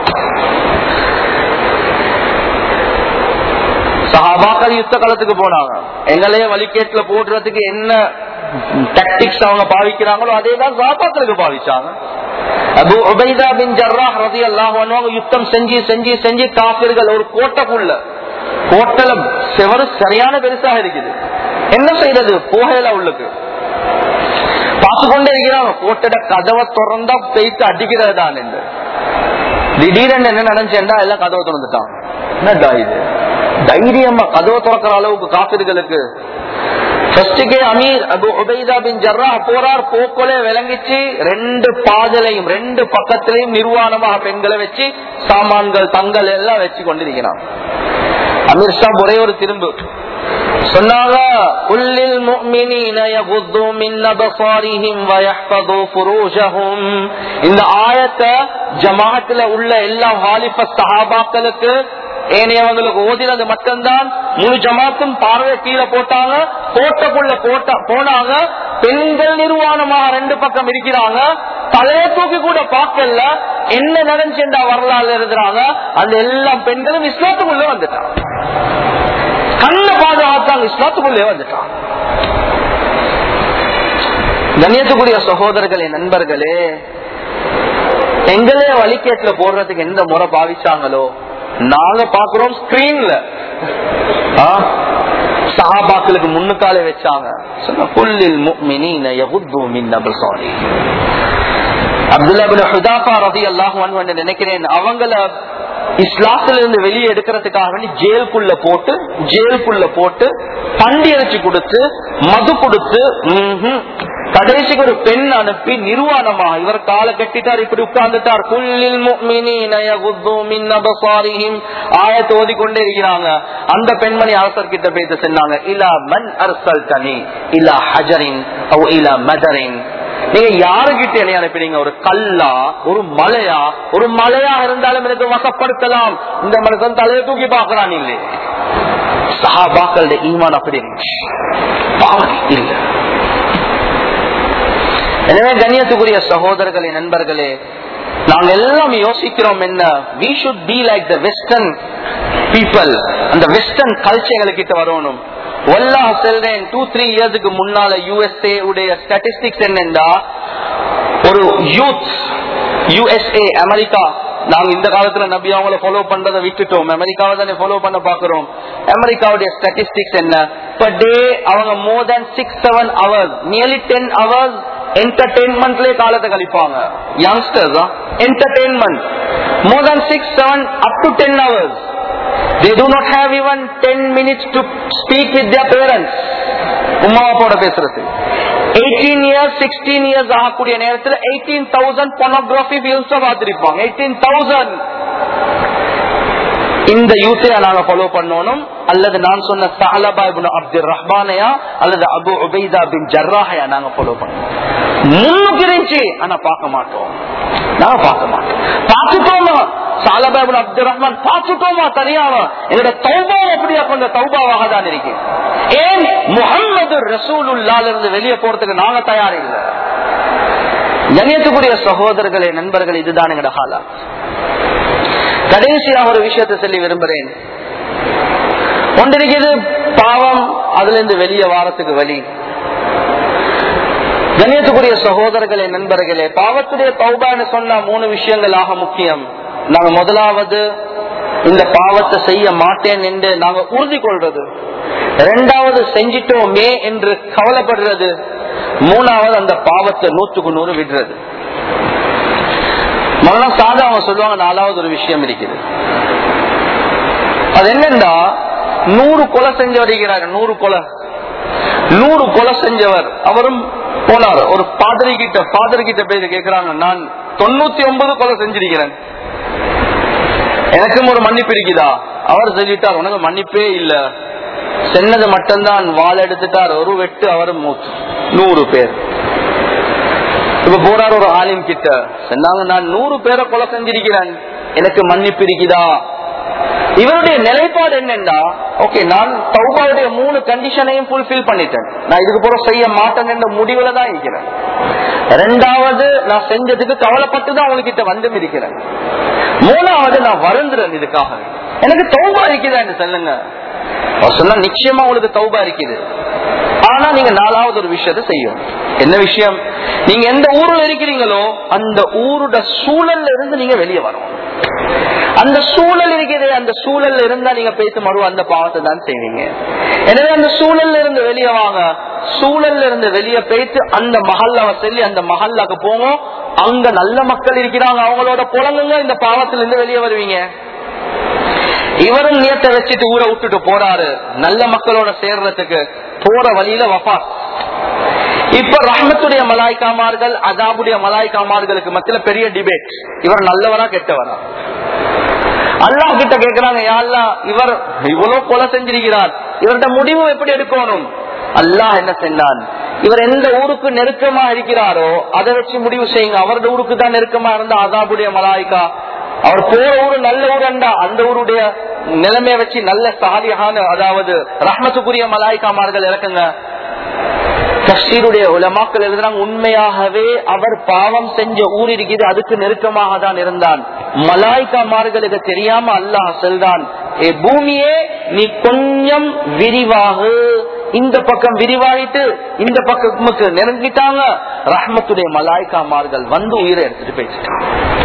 சஹாபாக்கள் யுத்த காலத்துக்கு போனாங்க எங்களையே வழிகேட்டுல போடுறதுக்கு என்ன டாக்டிக்ஸ் அவங்க பாவிக்கிறாங்களோ அதே தான் சஹாபாக்களுக்கு பாவிச்சாங்க அபு உபைதா பின் ஜர்ராஹ் ரதி அல்லாஹ் யுத்தம் செஞ்சு செஞ்சு செஞ்சு காப்பிர்கள் ஒரு கோட்டைக்குள்ள கோட்டல செவரு சரியான பெருசாக இருக்குது என்ன செய்யறது போகல உள்ளுக்கு பார்த்து கொண்டே இருக்கிறாங்க கோட்டட கதவை திறந்தா பேய்த்து அடிக்கிறது தான் என்று திடீரென்று என்ன நினைச்சேன்டா எல்லாம் கதவை திறந்துட்டான் என்னடா இது தைரியமா கதவை திறக்கிற அளவுக்கு காப்பிர்களுக்கு ஃபர்ஸ்டுக்கே அமீர் அபு உபைதா பின் ஜர்ரா போறார் போக்கோலே விளங்கிச்சு ரெண்டு பாதலையும் ரெண்டு பக்கத்திலையும் நிர்வாணமாக பெண்களை வச்சு சாமான்கள் தங்கள் எல்லாம் வச்சு கொண்டிருக்கிறான் அமீர் ஷா ஒரே ஒரு திரும்பு சொன்னாங்க "குல்லில் முஃமினீன யகுத்து மின் அபசாரிஹிம் வயஹ்ஃபது ஃபுரூஜஹும்." இந்த ஆயத்தை ஜமாஅத்துல உள்ள எல்லா வாலிப சஹாபாக்களுக்கு ஏனையவங்களுக்கு ஓதினது மட்டும்தான் முழு ஜமாத்தும் பார்வை கீழே போட்டாங்க கோட்டைக்குள்ள போட்ட போனாங்க பெண்கள் நிர்வாணமாக ரெண்டு பக்கம் இருக்கிறாங்க தலைய தூக்கி கூட பார்க்கல என்ன நடந்துச்சுண்டா வரலாறு எழுதுறாங்க அந்த எல்லா பெண்களும் இஸ்லாத்துக்குள்ள வந்துட்டாங்க கண்ண பாதுகாத்தாங்க இஸ்லாத்துக்குள்ளே வந்துட்டாங்க கண்ணியத்துக்குரிய சகோதரர்களே நண்பர்களே எங்களே வழிகேட்டுல போடுறதுக்கு எந்த முறை பாவிச்சாங்களோ நாங்க பாக்குறோம் ஸ்கிரீன்ல சஹாபாக்களுக்கு முன்னுக்காலே வச்சாங்க சொன்ன புல்லில் முஃமினீன யகுத்து மின் அப்சாரி அப்துல்லா பின் ஹுதாஃபா ரலியல்லாஹு அன்ஹு என்று நினைக்கிறேன் அவங்கள இஸ்லாத்துல இருந்து வெளியே எடுக்கிறதுக்காக வேண்டி ஜெயிலுக்குள்ள போட்டு ஜெயிலுக்குள்ள போட்டு பண்டி அரைச்சு கொடுத்து மது கொடுத்து ம்ஹும். கடைசிக்கு ஒரு பெண் அனுப்பி நிர்வாணமா இவர் காலை கட்டிட்டார் இப்படி உட்கார்ந்துட்டார் குல்லில் முஃமினீன யகுத்து மின் அப்சாரிஹிம் ஆயத்தை ஓதிக்கொண்டே இருக்கிறாங்க அந்த பெண்மணி அரசர் கிட்ட பேச சொன்னாங்க இலா மன் அர்சல் தனி இலா ஹஜரின் அவ் இலா மதரின் நீங்க யாருகிட்ட என்னை அனுப்பினீங்க ஒரு கல்லா ஒரு மலையா ஒரு மலையா இருந்தாலும் எனக்கு வசப்படுத்தலாம் இந்த மனுஷன் தலையை தூக்கி பாக்குறான் இல்லை சஹாபாக்களுடைய ஈமான் அப்படி இருந்துச்சு பாவம் இல்ல எனவே கண்ணியத்துக்குரிய சகோதரர்களே நண்பர்களே நாங்க எல்லாம் யோசிக்கிறோம் என்ன we should be like the western people அந்த வெஸ்டர்ன் கல்ச்சர் கிட்ட வரணும் ஒல்லாஹ் செல்றேன் டூ த்ரீ இயர்ஸுக்கு முன்னால யூஎஸ்ஏ உடைய ஸ்டாட்டிஸ்டிக்ஸ் என்னன்னா ஒரு யூத் யுஎஸ்ஏ அமெரிக்கா நாங்க இந்த காலத்துல நபி அவங்கள ஃபாலோ பண்றதை விட்டுட்டோம் அமெரிக்காவை தானே ஃபாலோ பண்ண பாக்குறோம் அமெரிக்காவுடைய ஸ்டாட்டிஸ்டிக்ஸ் என்ன per டே அவங்க more than six seven hours nearly ten hours என்டர்டெயின்மெண்ட்லயே காலத்தை கழிப்பாங்க youngsters entertainment more than six seven up to ten hours they do not have even 10 minutes to speak with their parents உமாவோட பேசுறது 18 years 16 years ஆகக்கூடிய நேரத்தில் 18000 pornography films பார்த்திருப்பாங்க 18000 இந்த யூத்தை நாங்க ஃபாலோ பண்ணணும் அல்லது நான் சொன்ன சாலபா இப்னு அப்துல் ரஹ்மானையா அல்லது அபு உபைதா பின் ஜர்ராஹையா நாங்க ஃபாலோ பண்ணணும் முன்னுக்கு இருந்துச்சு ஆனா பார்க்க மாட்டோம் நாங்க பார்க்க மாட்டோம் பார்த்துட்டோமா சாலபாபுல் அப்துல் ரஹ்மான் பார்த்துட்டோமா தெரியாம எங்களோட தௌபா எப்படியா கொஞ்சம் தௌபாவாக தான் இருக்கு ஏன் முகம்மது ரசூலுல்லால இருந்து வெளியே போறதுக்கு நாங்க தயார் இல்லை கணியத்துக்குரிய சகோதரர்களே நண்பர்கள் இதுதான் எங்கட ஹாலா கடைசியாக ஒரு விஷயத்தை சொல்லி விரும்புகிறேன் ஒன்றிருக்கிறது பாவம் அதுல இருந்து வெளியே வாரத்துக்கு வழி கணியத்துக்குரிய சகோதரர்களே நண்பர்களே பாவத்துடைய தௌபான்னு சொன்ன மூணு விஷயங்கள் ஆக முக்கியம் நாங்க முதலாவது இந்த பாவத்தை செய்ய மாட்டேன் என்று நாங்க உறுதி கொள்றது இரண்டாவது செஞ்சிட்டோமே என்று கவலைப்படுறது மூணாவது அந்த பாவத்தை நூற்றுக்கு நூறு விடுறது முதல்ல சாதா அவங்க சொல்லுவாங்க நாலாவது ஒரு விஷயம் இருக்குது அது என்னன்னா நூறு கொலை செஞ்சவர் இருக்கிறார் நூறு கொலை நூறு கொலை செஞ்சவர் அவரும் போனார் ஒரு பாதிரி கிட்ட பாதிரி கிட்ட போய் கேட்கிறாங்க நான் தொண்ணூத்தி ஒன்பது கொலை செஞ்சிருக்கிறேன் எனக்கும் ஒரு மன்னிப்பு இருக்குதா அவர் சொல்லிட்டார் உனக்கு மன்னிப்பே இல்ல சென்னது மட்டும்தான் வாள் எடுத்துட்டார் ஒரு வெட்டு அவர் மூச்சு நூறு பேர் இப்ப போறார் ஒரு ஆலிம் கிட்ட சொன்னாங்க நான் நூறு பேரை கொலை செஞ்சிருக்கிறேன் எனக்கு மன்னிப்பு இருக்குதா இவருடைய நிலைப்பாடு என்னன்னா ஓகே நான் தௌபாவுடைய மூணு கண்டிஷனையும் ஃபுல்பில் பண்ணிட்டேன் நான் இதுக்கு போற செய்ய மாட்டேன் என்ற முடிவுல தான் இருக்கிறேன் ரெண்டாவது நான் செஞ்சதுக்கு கவலைப்பட்டு தான் உங்ககிட்ட வந்து இருக்கிறேன் மூணாவது நான் வருந்துறேன் இதுக்காக எனக்கு தௌபா இருக்குதான்னு சொல்லுங்க அவர் சொன்னா நிச்சயமா உங்களுக்கு தௌபா இருக்குது ஆனா நீங்க நாலாவது ஒரு விஷயத்த செய்யும் என்ன விஷயம் நீங்க எந்த ஊர்ல இருக்கிறீங்களோ அந்த ஊரோட சூழல்ல இருந்து நீங்க வெளியே வரணும் அந்த சூழல் இருக்கிறது அந்த சூழல்ல இருந்தா நீங்க பேச மறு அந்த பாவத்தை தான் செய்வீங்க எனவே அந்த சூழல்ல இருந்து வெளியே வாங்க சூழல்ல இருந்து வெளியே போயிட்டு அந்த மஹல்லாவை சொல்லி அந்த மஹல்லாக்கு போங்க அங்க நல்ல மக்கள் இருக்கிறாங்க அவங்களோட புலங்குங்க இந்த பாவத்துல இருந்து வெளியே வருவீங்க இவரும் நியத்தை வச்சுட்டு ஊரை விட்டுட்டு போறாரு நல்ல மக்களோட சேர்றதுக்கு போற வழியில வஃபா இப்ப ரஹ்மத்துடைய மலாய்க்காமார்கள் அதாபுடைய மலாய்க்காமார்களுக்கு மத்தியில பெரிய டிபேட் இவர் நல்லவரா கெட்டவரா அல்லாஹ் கிட்ட கேக்குறாங்க யாழ்லா இவர் இவ்வளவு கொலை செஞ்சிருக்கிறார் இவருடைய முடிவு எப்படி எடுக்கணும் அல்லாஹ் என்ன செஞ்சான் இவர் எந்த ஊருக்கு நெருக்கமா இருக்கிறாரோ அதை வச்சு முடிவு செய்யுங்க அவருடைய ஊருக்கு தான் நெருக்கமா இருந்த அதாபுடைய மலாய்க்கா அவர் போற ஊரு நல்ல ஊரண்டா அந்த ஊருடைய நிலைமையை வச்சு நல்ல சாலியான அதாவது ரஹ்மத்துக்குரிய மலாய்க்காமார்கள் இறக்குங்க தஸ்ரீருடைய உலமாக்கள் எழுதுறாங்க உண்மையாகவே அவர் பாவம் செஞ்ச ஊர் இருக்குது அதுக்கு நெருக்கமாக தான் இருந்தான் மலாய்க்காமார்களுக்கு தெரியாம அல்லாஹ் செல்தான் ஏ பூமியே நீ கொஞ்சம் விரிவாக இந்த பக்கம் விரிவாயிட்டு இந்த பக்கமுக்கு நெருங்கிட்டாங்க ரஹ்மத்துடைய மலாய்க்காமார்கள் வந்து உயிரை எடுத்துட்டு போயிட்டாங்க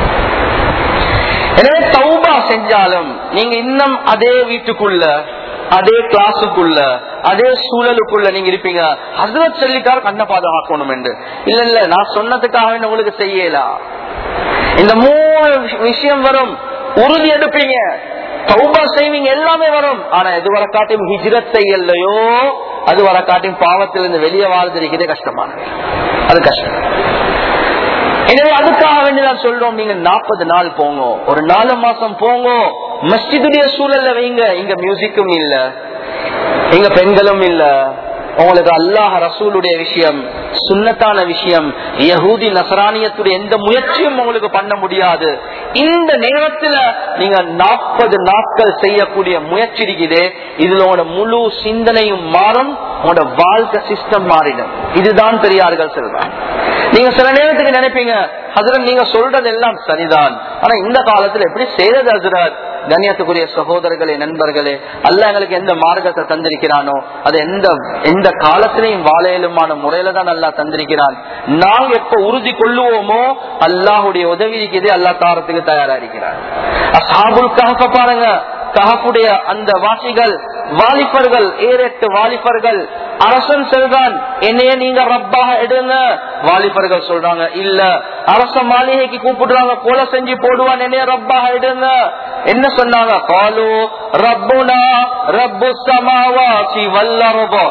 எனவே தௌபா செஞ்சாலும் நீங்க இன்னும் அதே வீட்டுக்குள்ள அதே கிளாஸுக்குள்ள அதே சூழலுக்குள்ள நீங்க இருப்பீங்க ஹசரத் சொல்லிட்டார் கண்ணை பாதுகாக்கணும் என்று இல்ல இல்ல நான் சொன்னதுக்காக உங்களுக்கு செய்யலாம் இந்த மூணு விஷயம் வரும் உறுதி எடுப்பீங்க தௌபா செய்வீங்க எல்லாமே வரும் ஆனா எது வர காட்டியும் ஹிஜ்ரத் செய்யலையோ அது வர காட்டியும் பாவத்திலிருந்து வெளியே வாழ்ந்து இருக்கிறதே கஷ்டமானது அது கஷ்டம் எனவே அதுக்காக வேண்டி நான் சொல்றோம் நீங்க நாற்பது நாள் போங்க ஒரு நாலு மாசம் போங்க மஸ்ஜிதுடைய சூழல்ல வைங்க இங்க மியூசிக்கும் இல்ல இங்க பெண்களும் இல்ல உங்களுக்கு அல்லாஹ் ரசூலுடைய விஷயம் சுண்ணத்தான விஷயம் யகூதி நசரானியத்துடைய எந்த முயற்சியும் உங்களுக்கு பண்ண முடியாது இந்த நேரத்துல நீங்க நாற்பது நாட்கள் செய்யக்கூடிய முயற்சி இருக்குது இதுல உங்களோட முழு சிந்தனையும் மாறும் உங்களோட வாழ்க்கை சிஸ்டம் மாறிடும் இதுதான் பெரியார்கள் சொல்றாங்க நீங்க சில நேரத்துக்கு நினைப்பீங்க ஹசரத் நீங்க சொல்றது எல்லாம் சரிதான் ஆனா இந்த காலத்துல எப்படி செய்யறது ஹசரத் கண்ணியத்துக்குரிய சகோதரர்களே நண்பர்களே அல்ல எங்களுக்கு எந்த மார்க்கத்தை தந்திருக்கிறானோ அது எந்த எந்த காலத்திலையும் வாழையிலுமான முறையில தான் அல்லா தந்திருக்கிறான் நாங்க எப்ப உறுதி கொள்ளுவோமோ அல்லாஹுடைய உதவி இருக்குது அல்லா தாரத்துக்கு தயாரா இருக்கிறார் அசாபுல் கஹப்ப பாருங்க கஹப்புடைய அந்த வாசிகள் வாலிபர்கள் ஏழெட்டு வாலிபர்கள் அரசன் செல்றான் என்னைய நீங்க ரப்பாக எடுங்க வாலிபர்கள் சொல்றாங்க இல்ல அரச மாளிகைக்கு கூப்பிடுறாங்க கொலை செஞ்சு போடுவான் என்னைய ரப்பாக எடுங்க என்ன சொன்னாங்க காலு ரப்புனா ரப்பு சமாவாசி வல்லரபோ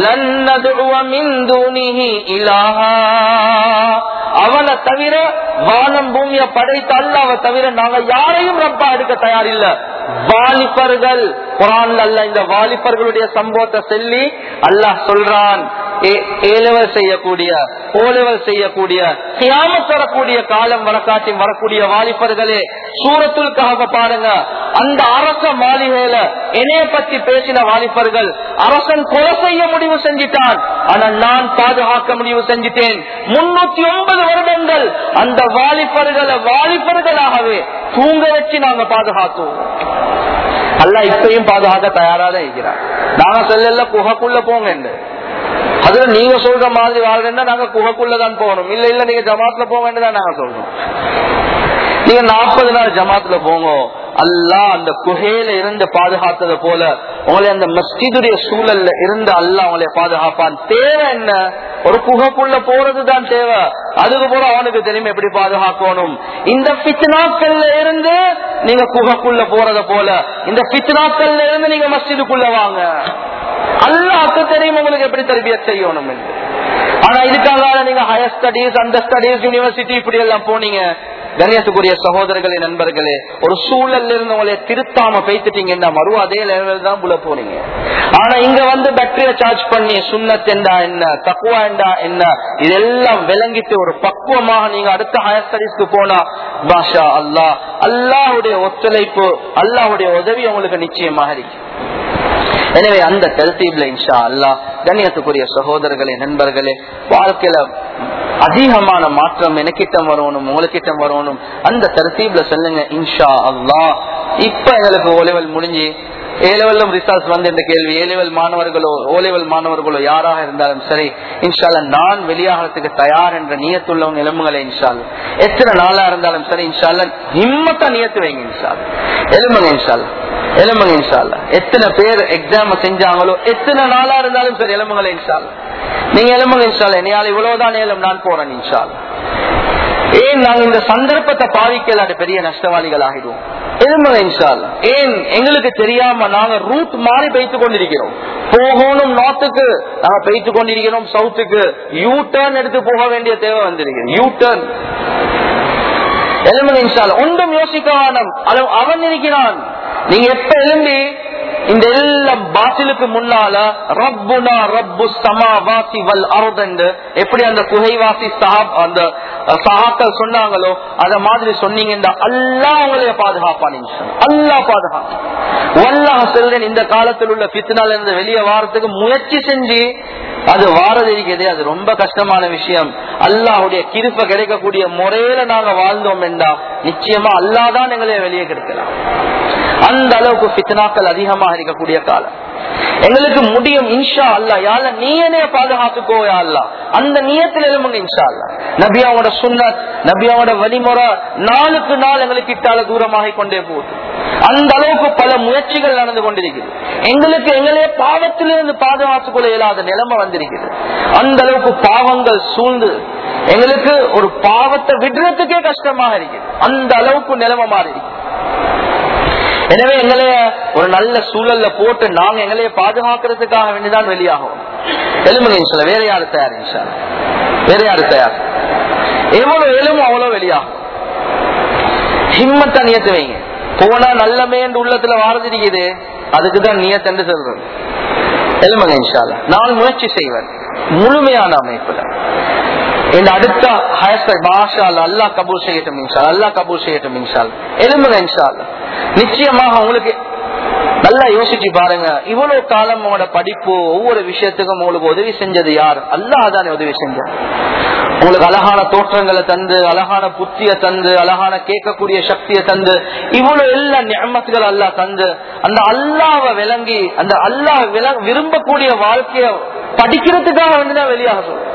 அவனை தவிர வானம் பூமியை படைத்த அல்லாவை தவிர நாங்க யாரையும் ரப்பா எடுக்க தயாரில்ல வாலிபர்கள் குரான் அல்ல இந்த வாலிபர்களுடைய சம்பவத்தை சொல்லி அல்லாஹ் சொல்றான் ஏலெவல் செய்யக்கூடிய ஓலெவல் செய்யக்கூடிய கியாமத் வரக்கூடிய காலம் வரக்காட்டி வரக்கூடிய வாலிபர்களே சூரத்துல் கஹப பாருங்க அந்த அரச மாளிகையில என்னைய பத்தி பேசின வாலிபர்கள் அரசன் கொலை செய்ய முடிவு செஞ்சிட்டான் ஆனா நான் பாதுகாக்க முடிவு செஞ்சிட்டேன் முன்னூத்தி ஒன்பது வருடங்கள் அந்த வாலிபர்களை வாலிபர்களாகவே தூங்க வச்சு நாங்க பாதுகாத்தோம் அல்ல இப்பயும் பாதுகாக்க தயாரா தான் இருக்கிறார் நாங்க சொல்லல குகைக்குள்ள போங்க அதுல நீங்க சொல்ற மாதிரி வாழ்றேன்னா நாங்க குகைக்குள்ளதான் போகணும் இல்ல இல்ல நீங்க ஜமாத்துல போக வேண்டியதான் நாங்க சொல்றோம் நீங்க நாற்பது நாள் ஜமாத்துல போங்க அல்லா அந்த குகையில இருந்து பாதுகாத்தது போல உங்களை அந்த மஸ்ஜிதுடைய சூழல்ல இருந்து அல்லா உங்களை பாதுகாப்பான் தேவை என்ன ஒரு குகைக்குள்ள போறதுதான் தேவை அதுக்கு போல அவனுக்கு தெரியும் எப்படி பாதுகாக்கணும் இந்த பித்னாக்கள்ல இருந்து நீங்க குகைக்குள்ள போறத போல இந்த பித்னாக்கள்ல இருந்து நீங்க மஸ்ஜிதுக்குள்ள வாங்க அல்லாக்கு தெரியும் உங்களுக்கு எப்படி தர்பிய செய்யணும் என்று ஆனா இதுக்காக நீங்க ஹையர் ஸ்டடீஸ் அந்த ஸ்டடீஸ் யூனிவர்சிட்டி இப்படி எல்லாம் போனீங்க கண்ணியத்துக்குரிய சகோதரர்களே நண்பர்களே ஒரு சூழல்ல இருந்து உங்களை திருத்தாம பேத்துட்டீங்கன்னா மறு அதே லெவல் தான் புல போனீங்க ஆனா இங்க வந்து பேட்டரிய சார்ஜ் பண்ணி சுண்ணத் என்றா என்ன தக்குவா என்றா என்ன இதெல்லாம் விளங்கிட்டு ஒரு பக்குவமாக நீங்க அடுத்த ஹையர் ஸ்டடீஸ்க்கு போனா பாஷா அல்லா அல்லாஹுடைய ஒத்துழைப்பு அல்லாஹுடைய உதவி உங்களுக்கு நிச்சயமாக இருக்கு எனவே அந்த தருத்தீப்ல இன்ஷா அல்லா கண்ணியத்துக்குரிய சகோதரர்களே நண்பர்களே வாழ்க்கையில அதிகமான மாற்றம் எனக்கிட்டம் வரணும் உங்களுக்கிட்டம் வரணும் அந்த தருத்தீப்ல சொல்லுங்க இன்ஷா அல்லா இப்ப எங்களுக்கு ஓலெவல் முடிஞ்சு ஏலெவலும் ரிசல்ட் வந்து இந்த கேள்வி ஏலெவல் மாணவர்களோ ஓலெவல் மாணவர்களோ யாராக இருந்தாலும் சரி இன்ஷால்ல நான் வெளியாகிறதுக்கு தயார் என்ற நியத்துள்ளவங்க எலும்புகளை இன்ஷால் எத்தனை நாளா இருந்தாலும் சரி இன்ஷால்ல ஹிம்மத்தா நியத்து வைங்க இன்ஷால் எலும்புங்க இன்ஷால் எலும்புங்க இன்ஷால்ல எத்தனை பேர் எக்ஸாம் செஞ்சாங்களோ எத்தனை நாளா இருந்தாலும் சரி எலும்புங்களை இன்ஷால் நீங்க எலும்புங்க இன்ஷால் என்னையால் இவ்வளவுதான் ஏலம் நான் போறேன் இன்ஷால் ஏன் நாங்க இந்த சந்தர்ப்பத்தை பாதிக்கலாத பெரிய நஷ்டவாளிகள் ஆகிடுவோம் எலும்புங்க இன்ஷால் ஏன் எங்களுக்கு தெரியாம நாங்க ரூட் மாறி பெய்த்து கொண்டிருக்கிறோம் போகணும் நார்த்துக்கு நாங்க பெய்த்து கொண்டிருக்கிறோம் சவுத்துக்கு யூ டர்ன் எடுத்து போக வேண்டிய தேவை வந்திருக்கு யூ டர்ன் எலும்புங்க இன்ஷால் ஒன்றும் யோசிக்க வேணும் அவன் இருக்கிறான் நீங்க எப்ப எழும்பி இந்த எல்லா பாசிலுக்கு முன்னால ரப்புனா ரப்பு சமாவாசி வல் அருதண்டு எப்படி அந்த குகைவாசி சஹாப் அந்த சஹாக்கள் சொன்னாங்களோ அத மாதிரி சொன்னீங்க அல்லா உங்களைய பாதுகாப்பான் அல்லா பாதுகாப்பு வல்லாஹ் செல்றேன் இந்த காலத்தில் உள்ள பித்னால இருந்து வெளியே வாரத்துக்கு முயற்சி செஞ்சு அது வாரது இருக்குது அது ரொம்ப கஷ்டமான விஷயம் அல்லாஹுடைய கிருப்ப கிடைக்கக்கூடிய முறையில நாங்க வாழ்ந்தோம் என்றா நிச்சயமா அல்லாதான் எங்களை வெளியே கிடைக்கலாம் அந்த அளவுக்கு பித்னாக்கள் அதிகமாக இருக்கக்கூடிய காலம் எங்களுக்கு முடியும் இன்ஷா அல்லா யால நீ என்னைய பாதுகாத்துக்கோ அல்லா அந்த நியத்தில் எழுமுங்க இன்ஷா அல்லா நபியாவோட சுண்ணத் நபியாவோட வழிமுறை நாளுக்கு நாள் எங்களுக்கு இட்டால தூரமாக கொண்டே போகுது அந்த அளவுக்கு பல முயற்சிகள் நடந்து கொண்டிருக்கிறது எங்களுக்கு எங்களே பாவத்திலிருந்து பாதுகாத்துக் கொள்ள இயலாத நிலைமை வந்திருக்கிறது அந்த அளவுக்கு பாவங்கள் சூழ்ந்து எங்களுக்கு ஒரு பாவத்தை விடுறதுக்கே கஷ்டமாக இருக்குது அந்த அளவுக்கு நிலைமை மாறி இருக்கு எனவே எங்களைய ஒரு நல்ல சூழல்ல போட்டு நாங்க எங்களைய பாதுகாக்கிறதுக்காக வேண்டிதான் வெளியாகும் எலும்புங்க இன்ஷால வேற யாரு தயார் இன்ஷால வேற யாரு தயார் எவ்வளவு எலும்பும் அவ்வளவு வெளியாகும் ஹிம்மத்தை நியத்து வைங்க போனா நல்லமே என்று உள்ளத்துல வாரதிருக்குது அதுக்குதான் நியத்தென்று சொல்றது எலும்புங்க இன்ஷால நான் முயற்சி செய்வேன் முழுமையான அமைப்புல இந்த அடுத்த ஹயஸ்டர் மாஷா அல்லா கபூர் செய்யட்டும் இன்ஷால் அல்லா கபூர் செய்யட்டும் இன்ஷால் எலும்புங்க இன்ஷால் நிச்சயமாக உங்களுக்கு நல்லா யோசிச்சு பாருங்க இவ்வளவு காலம் உங்களோட படிப்பு ஒவ்வொரு விஷயத்துக்கும் உங்களுக்கு உதவி செஞ்சது யார் அல்லாஹ் தானே உதவி செஞ்சார் உங்களுக்கு அழகான தோற்றங்களை தந்து அழகான புத்திய தந்து அழகான கேட்கக்கூடிய சக்தியை தந்து இவ்வளவு எல்லா நியமத்துகள் அல்லா தந்து அந்த அல்லாவை விளங்கி அந்த அல்லாஹ் விரும்பக்கூடிய வாழ்க்கைய படிக்கிறதுக்காக வந்துதான் வெளியாக சொல்றேன்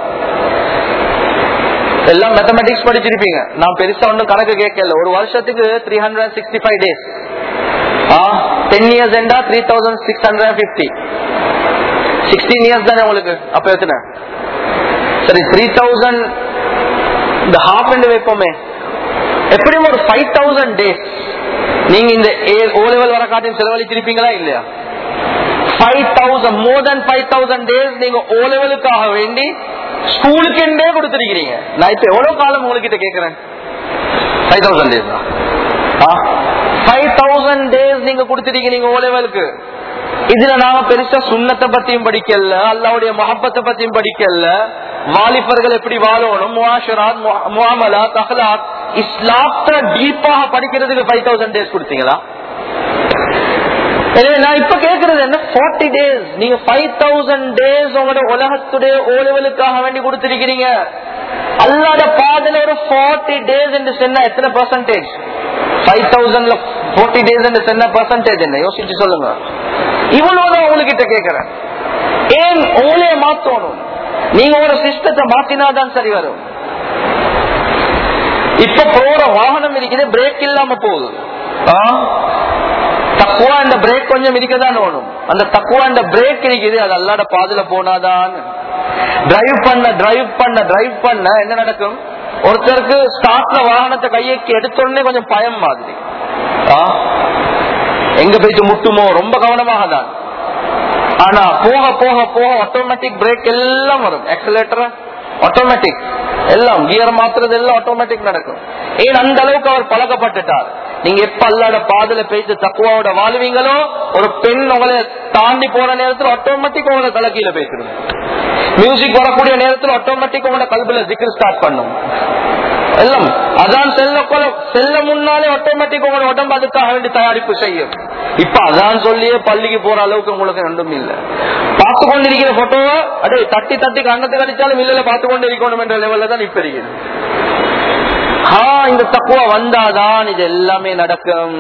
எல்லாம் மேத்தமெட்டிக்ஸ் படிச்சிருப்பீங்க நான் பெருசா ஒன்றும் கணக்கு கேட்கல ஒரு வருஷத்துக்கு three hundred sixty five days ten years என்றா three thousand six hundred fifty sixteen years தானே உங்களுக்கு அப்ப எத்தனை சரி த்ரீ தௌசண்ட் இந்த ஹாஃப் அண்ட் வைப்போமே எப்படியும் ஒரு ஃபைவ் தௌசண்ட் டேஸ் நீங்க இந்த ஓ லெவல் வர காட்டியும் செலவழிச்சிருப்பீங்களா இல்லையா five thousand more than five thousand days நீங்க ஓ லெவலுக்காக வேண்டி ஸ்கூலுக்கு என்றே கொடுத்திருக்கிறீங்க நான் இப்ப எவ்வளவு காலம் உங்ககிட்ட கேட்கிறேன் five thousand days five thousand days நீங்க கொடுத்துருக்கீங்க ஓ லெவலுக்கு இதுல நாம பெருசா சுண்ணத்தை பத்தியும் படிக்கல அல்லாவுடைய மஹப்பத்தை பத்தியும் படிக்கல வாலிபர்கள் எப்படி வாழணும் முவாஷராத் முகாமலா தஹலாத் இஸ்லாத்த டீப்பாக படிக்கிறதுக்கு ஃபைவ் தௌசண்ட் டேஸ் கொடுத்தீங்களா எனவே நான் இப்ப கேக்குறது என்ன ஃபார்ட்டி டேஸ் நீங்க ஃபைவ் தௌசண்ட் டேஸ் உங்களோட உலகத்துடைய ஓலெவலுக்காக வேண்டி கொடுத்திருக்கிறீங்க அல்லாத பாதல ஒரு ஃபார்ட்டி டேஸ் என்று சொன்ன எத்தனை பர்சன்டேஜ் ஃபைவ் தௌசண்ட்ல ஃபோர்ட்டி டேஸ் என்று சொன்ன பர்சன்டேஜ் என்ன யோசிச்சு சொல்லுங்க இவ்வளவுதான் உங்ககிட்ட கேக்குறேன் ஏன் உங்களைய மாத்தணும் நீங்க ஒரு சிஸ்டத்தை மாத்தினாதான் சரி வரும் இப்ப போற வாகனம் இருக்குது பிரேக் இல்லாம போகுது தக்குவா இந்த பிரேக் கொஞ்சம் இருக்கதான் வேணும் அந்த தக்குவா இந்த பிரேக் இருக்குது அது அல்லாட பாதுல போனாதான் டிரைவ் பண்ண டிரைவ் பண்ண டிரைவ் பண்ண என்ன நடக்கும் ஒருத்தருக்கு ஸ்டார்ட்ல வாகனத்தை கையைக்கு எடுத்தோடனே கொஞ்சம் பயம் மாதிரி எங்க போயிட்டு முட்டுமோ ரொம்ப கவனமாக தான் ஆனா போக போக போக ஆட்டோமேட்டிக் பிரேக் எல்லாம் வரும் ஆக்சிலேட்டர் ஆட்டோமேட்டிக் எல்லாம் கியர் மாத்துறது எல்லாம் ஆட்டோமேட்டிக் நடக்கும் ஏன் அந்த அளவுக்கு அவர் பழக்கப்பட்டுட்டார் நீங்க எப்ப அல்லாட பாதல பேசி தக்குவாவோட வாழ்வீங்களோ ஒரு பெண் உங்களை தாண்டி போற நேரத்தில் ஆட்டோமேட்டிக் உங்களை தலைக்கீழ பேசுறது மியூசிக் வரக்கூடிய நேரத்தில் ஆட்டோமேட்டிக் உங்களோட கல்வில ஜிக்கர் ஸ்டார்ட் பண்ணும் எல்லாம் அதான் செல்ல கொல செல்ல முன்னாலே ஆட்டோமேட்டிக் உங்களோட உடம்பு அதுக்காக வேண்டி தயாரிப்பு செய்யும் இப்ப அதான் சொல்லியே பள்ளிக்கு போற அளவுக்கு உங்களுக்கு ரெண்டும் இல்ல பார்த்து கொண்டிருக்கிற போட்டோவை அடே தட்டி தட்டி கண்ணத்தை கடிச்சாலும் இல்ல பார்த்து கொண்டு இருக்கணும் என்ற லெவல்ல தான் இப்ப இருக்குது இந்த தக்குவா வந்தாதான் இது எல்லாமே நடக்கும்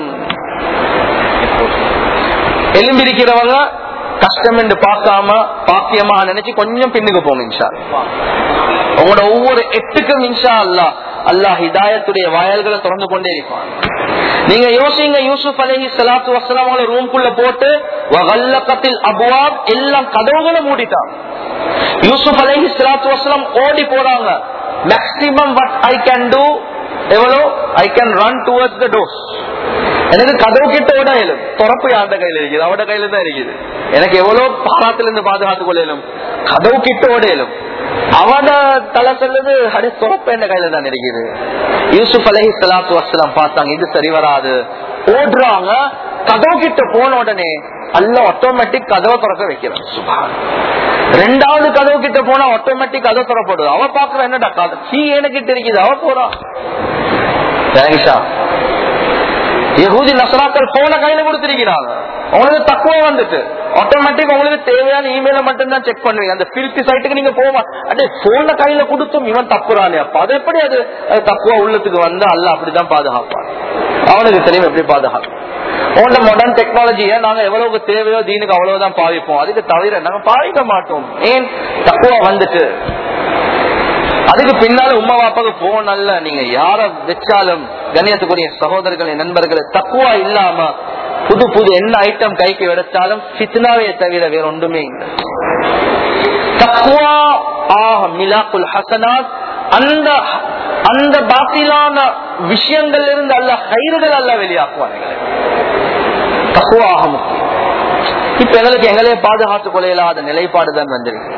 எலும்பிருக்கிறவங்க கஷ்டம் என்று பார்க்காம பாக்கியமா நினைச்சு கொஞ்சம் பின்னுக்கு போங்க இன்ஷா உங்களோட ஒவ்வொரு எட்டுக்கும் இன்ஷா அல்லா அல்லாஹ் ஹிதாயத்துடைய வாயல்களை திறந்து கொண்டே இருப்பான் நீங்க யோசிங்க யூசுப் அலஹி சலாத்து வசலாம் ரூம்குள்ள போட்டு வகல்லக்கத்தில் அபுவாப் எல்லாம் கதவுகளை மூடிட்டான் யூசுப் அலஹி சலாத்து வசலாம் ஓடி போறாங்க maximum what I can do எவ்வளோ I can run towards the doors எனக்கு கதவு கிட்ட விட இயலும் துறப்பு யார்ட கையில இருக்குது அவட கையில தான் இருக்குது எனக்கு எவ்வளவு பாராத்துல இருந்து பாதுகாத்துக் கொள்ள இயலும் கதவு கிட்ட ஓட இயலும் அவட தலை சொல்லுது அடி துறப்பு என்ற கையில தான் இருக்குது யூசுப் அலஹி சலாத்து வசலாம் பார்த்தாங்க இது சரி வராது ஓடுறாங்க கதவு கிட்ட போன உடனே அல்ல ஆட்டோமேட்டிக் கதவை திறக்க வைக்கிறான் சுபான் ரெண்டாவது கதவு கிட்ட போனா ஆட்டோமேட்டிக் கதவை திறப்படுது அவ பாக்குற என்னடா கதை சீ எனக்கிட்ட இருக்குது அவ போறான் தேங்க்ஸா யகூதி நசராக்கள் போன கையில கொடுத்திருக்கிறாங்க உங்களுக்கு தக்குவ வந்துட்டு ஆட்டோமேட்டிக் உங்களுக்கு தேவையான இமெயில மட்டும் தான் செக் பண்ணுவீங்க அந்த பிரித்தி சைட்டுக்கு நீங்க போவா அடே போன கையில கொடுத்தும் இவன் தப்புறானே அப்ப அது எப்படி அது அது தக்குவா உள்ளத்துக்கு வந்து அல்ல அப்படிதான் பாதுகாப்பான் அவனுக்கு தெரியும் எப்படி பாதுகாப்பு உங்களோட மாடர்ன் டெக்னாலஜியை நாங்க எவ்வளவுக்கு தேவையோ தீனுக்கு அவ்வளவுதான் பாவிப்போம் அதுக்கு தவிர நாங்க பாவிக்க மாட்டோம் ஏன் தக்குவா வந்துட்டு அதுக்கு பின்னால உமா பாப்பாக்கு போன் அல்ல நீங்க யார வச்சாலும் கண்ணியத்துக்குரிய சகோதரர்களை நண்பர்களை தக்குவா இல்லாம புது புது என்ன ஐட்டம் கைக்கு எடுத்தாலும் சித்னாவே தவிர வேற ஒன்றுமே இல்லை தக்குவா ஆஹ் மிலாக்குல் ஹசனாத் அந்த அந்த பாத்திலான விஷயங்கள் இருந்து அல்ல கயிறுகள் அல்ல வெளியாக்குவாங்க தக்குவாக முக்கியம் இப்ப எங்களுக்கு எங்களே பாதுகாத்துக் கொள்ளையில்லாத நிலைப்பாடு தான் வந்திருக்கு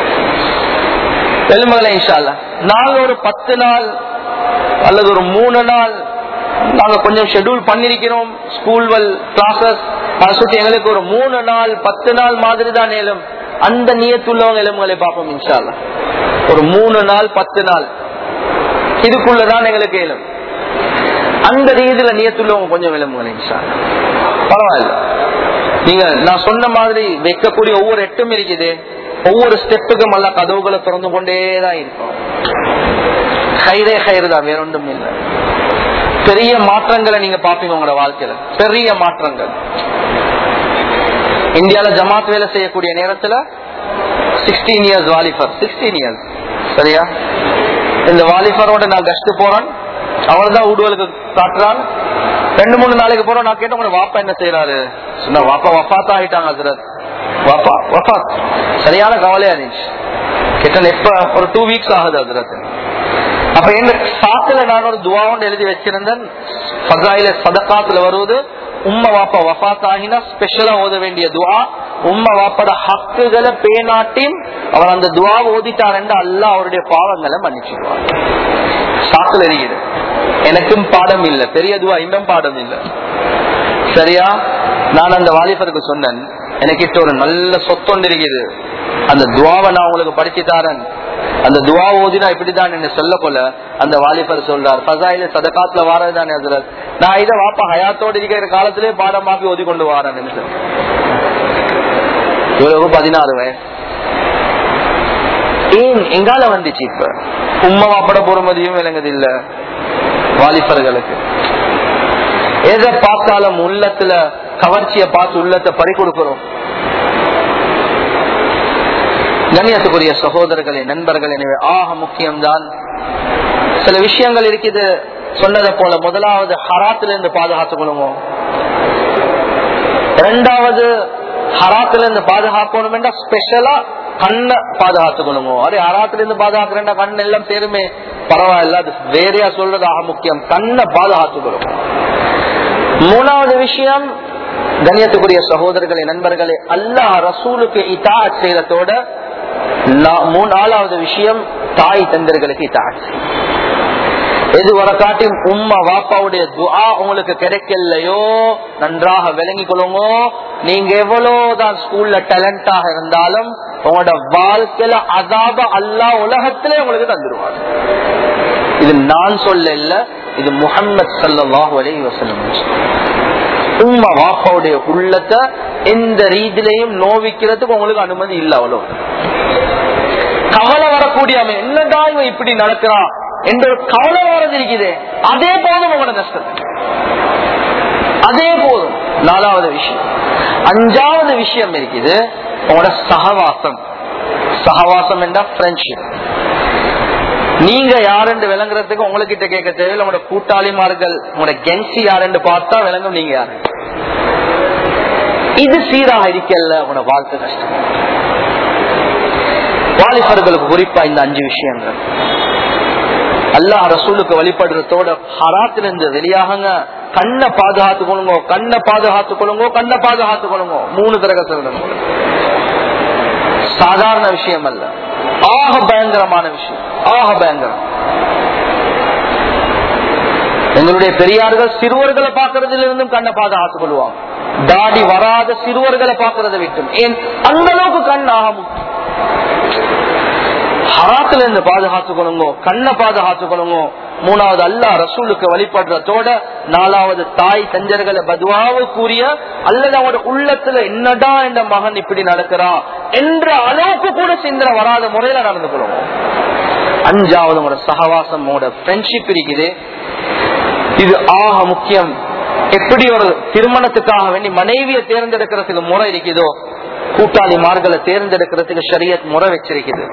பெருமகளை இன்ஷால்ல நாங்க ஒரு பத்து நாள் அல்லது ஒரு மூணு நாள் நாங்க கொஞ்சம் ஷெட்யூல் பண்ணிருக்கிறோம் ஸ்கூல்வல் கிளாஸஸ் அதை சுற்றி எங்களுக்கு ஒரு மூணு நாள் பத்து நாள் மாதிரி தான் நேலும் அந்த நியத்துள்ளவங்க எலும்புகளை பார்ப்போம் இன்ஷால்ல ஒரு மூணு நாள் பத்து நாள் இதுக்குள்ளதான் எங்களுக்கு ஏலும் அந்த ரீதியில நியத்துள்ளவங்க கொஞ்சம் எலும்புகளை இன்ஷால்ல பரவாயில்ல நீங்க நான் சொன்ன மாதிரி வைக்கக்கூடிய ஒவ்வொரு எட்டும் இருக்குது ஒவ்வொரு ஸ்டெப்புக்கும் அல்ல கதவுகளை திறந்து கொண்டேதான் இருக்கும் கயிறே கயிறு தான் வேற ஒன்றும் இல்லை பெரிய மாற்றங்களை நீங்க பாப்பீங்க உங்களோட வாழ்க்கையில பெரிய மாற்றங்கள் இந்தியால ஜமாத் வேலை செய்யக்கூடிய நேரத்துல சிக்ஸ்டீன் இயர்ஸ் வாலிபர் சிக்ஸ்டீன் இயர்ஸ் சரியா இந்த வாலிபரோட நான் கஷ்டு போறேன் அவர் தான் ஊடுவலுக்கு காட்டுறான் ரெண்டு மூணு நாளைக்கு போறோம் நான் கேட்ட உங்க வாப்பா என்ன செய்யறாரு சொன்ன வாப்பா வஃபாத்தா ஆயிட்டாங்க ஹசரத் வாப்பா வஃபாத் சரியான கவலையா இருந்துச்சு கேட்டேன் எப்ப ஒரு டூ வீக்ஸ் ஆகுது ஹசரத் அப்ப என்ன சாத்துல நான் ஒரு துவாவுண்டு எழுதி வச்சிருந்தேன் ஃபசாயில சதக்காத்துல வருவது உம்ம வாப்பா வஃபாத் ஆகினா ஸ்பெஷலா ஓத வேண்டிய துவா உம்ம வாப்பட ஹக்குகளை பேனாட்டியும் அவர் அந்த துவா ஓதிட்டார் அல்ல அவருடைய பாவங்களை மன்னிச்சுடுவார் சாத்துல இருக்குது எனக்கும் பாடம் இல்ல பெரிய துவா இன்னும் பாடம் இல்ல சரியா நான் அந்த வாலிபருக்கு சொன்னேன் எனக்கிட்ட ஒரு நல்ல சொத்தொண்டு இருக்குது அந்த துவாவை நான் உங்களுக்கு படிச்சு தாரேன் அந்த துவா ஓதினா இப்படிதான் என்ன சொல்ல போல அந்த வாலிபர் சொல்றார் பசாயில சதகாத்துல வாரதுதான் அதுல நான் இதை வாப்பா ஹயாத்தோடு இருக்கிற காலத்திலே பாடமாக்கி ஓதி கொண்டு வாரேன் இவ்வளவு பதினாறு வயசு ஏன் எங்கால வந்துச்சு இப்ப உம்மா வாப்பட பொறுமதியும் விளங்குது இல்ல வாலிபர்களுக்கு எதை பார்த்தாலும் உள்ளத்துல கவர்ச்சிய பார்த்து உள்ளத்தை பறி கொடுக்கிறோம் கண்ணியத்துக்குரிய சகோதரர்களே நண்பர்கள் எனவே ஆக முக்கியம்தான் சில விஷயங்கள் இருக்குது சொன்னதை போல முதலாவது ஹராத்திலிருந்து பாதுகாத்துக் கொள்ளுவோம் இரண்டாவது ஹராத்திலிருந்து பாதுகாக்கணும் என்றா ஸ்பெஷலா கண்ணை பாதுகாத்துக் கொள்ளுவோம் அதே ஹராத்திலிருந்து பாதுகாக்கிறேன்டா கண் எல்லாம் சேருமே பரவாயில்ல அது வேறையா சொல்றது ஆக முக்கியம் கண்ணை பாதுகாத்துக் கொள்ளுவோம் மூணாவது விஷயம் கண்ணியத்துக்குரிய சகோதரர்களே நண்பர்களே அல்லாஹ் ரசூலுக்கு இதாத் செய்யறதோட நாலாவது விஷயம் தாய் தந்தர்களுக்கு இதாத் எது வர காட்டி உம்மா வாப்பாவுடைய துஆ உங்களுக்கு கிடைக்கலையோ நன்றாக விளங்கிக் கொள்ளுங்க நீங்க எவ்வளவுதான் ஸ்கூல்ல டேலண்டாக இருந்தாலும் உங்களோட வாழ்க்கையில அதாப அல்லா உலகத்திலே உங்களுக்கு தந்துருவாங்க இது நான் சொல்ல இல்ல இது முகம்மது சல்லாஹூ அலி வசலம் உம்மா வாப்பாவுடைய உள்ளத்தை எந்த ரீதியிலையும் நோவிக்கிறதுக்கு உங்களுக்கு அனுமதி இல்ல அவ்வளவு கவலை வரக்கூடிய அவன் என்னடா இவன் இப்படி நடக்கிறான் என்ற ஒரு கவலை வரது இருக்குது அதே போதும் உங்களோட நஷ்டம் அதே போதும் நாலாவது விஷயம் அஞ்சாவது விஷயம் இருக்குது உங்களோட சகவாசம் சகவாசம் என்றா ஃப்ரெண்ட்ஷிப் நீங்க யாருன்னு விளங்குறதுக்கு உங்ககிட்ட கேட்க தேவையில்லை உங்களோட கூட்டாளிமார்கள் உங்களோட கென்சி யாருன்னு பார்த்தா விளங்கும் நீங்க யாரு இது சீராக இருக்கல உங்களோட வாழ்க்கை கஷ்டம் வாலிபர்களுக்கு குறிப்பா இந்த அஞ்சு விஷயங்கள் அல்லாஹ் ரசூலுக்கு வழிபடுறதோட ஹராத்திலிருந்து வெளியாகங்க கண்ணை பாதுகாத்துக் கொள்ளுங்க கண்ணை பாதுகாத்துக் கொள்ளுங்க கண்ணை பாதுகாத்துக் கொள்ளுங்க மூணு தரக சொல்லணும் சாதாரண விஷயம் அல்ல ஆக பயங்கரமான விஷயம் ஆக பயங்கரம் எங்களுடைய பெரியார்கள் சிறுவர்களை பார்க்கறதுல இருந்தும் கண்ணை பாதுகாத்துக் கொள்வாங்க தாடி வராத சிறுவர்களை பார்க்கறதை விட்டும் ஏன் அந்த அளவுக்கு கண் ஆகும் ஹராத்துல இருந்து பாதுகாத்துக் கொள்ளுங்க கண்ணை பாதுகாத்துக் கொள்ளுங்க மூணாவது அல்லா ரசூலுக்கு வழிபடுறதோட நாலாவது தாய் தஞ்சர்களை பதுவாவு கூறிய அல்லது அவனோட உள்ளத்துல என்னடா இந்த மகன் இப்படி நடக்கிறான் என்ற அளவுக்கு கூட சிந்தனை வராத முறையில நடந்து கொள்ளுங்க அஞ்சாவது உங்களோட சகவாசம் உங்களோட ஃப்ரெண்ட்ஷிப் இருக்குது இது ஆக முக்கியம் எப்படி ஒரு திருமணத்துக்காக வேண்டி மனைவியை தேர்ந்தெடுக்கிறதுக்கு முறை இருக்குதோ கூட்டாளி மார்களை தேர்ந்தெடுக்கிறதுக்கு ஷரியத் முறை வச்சிருக்குது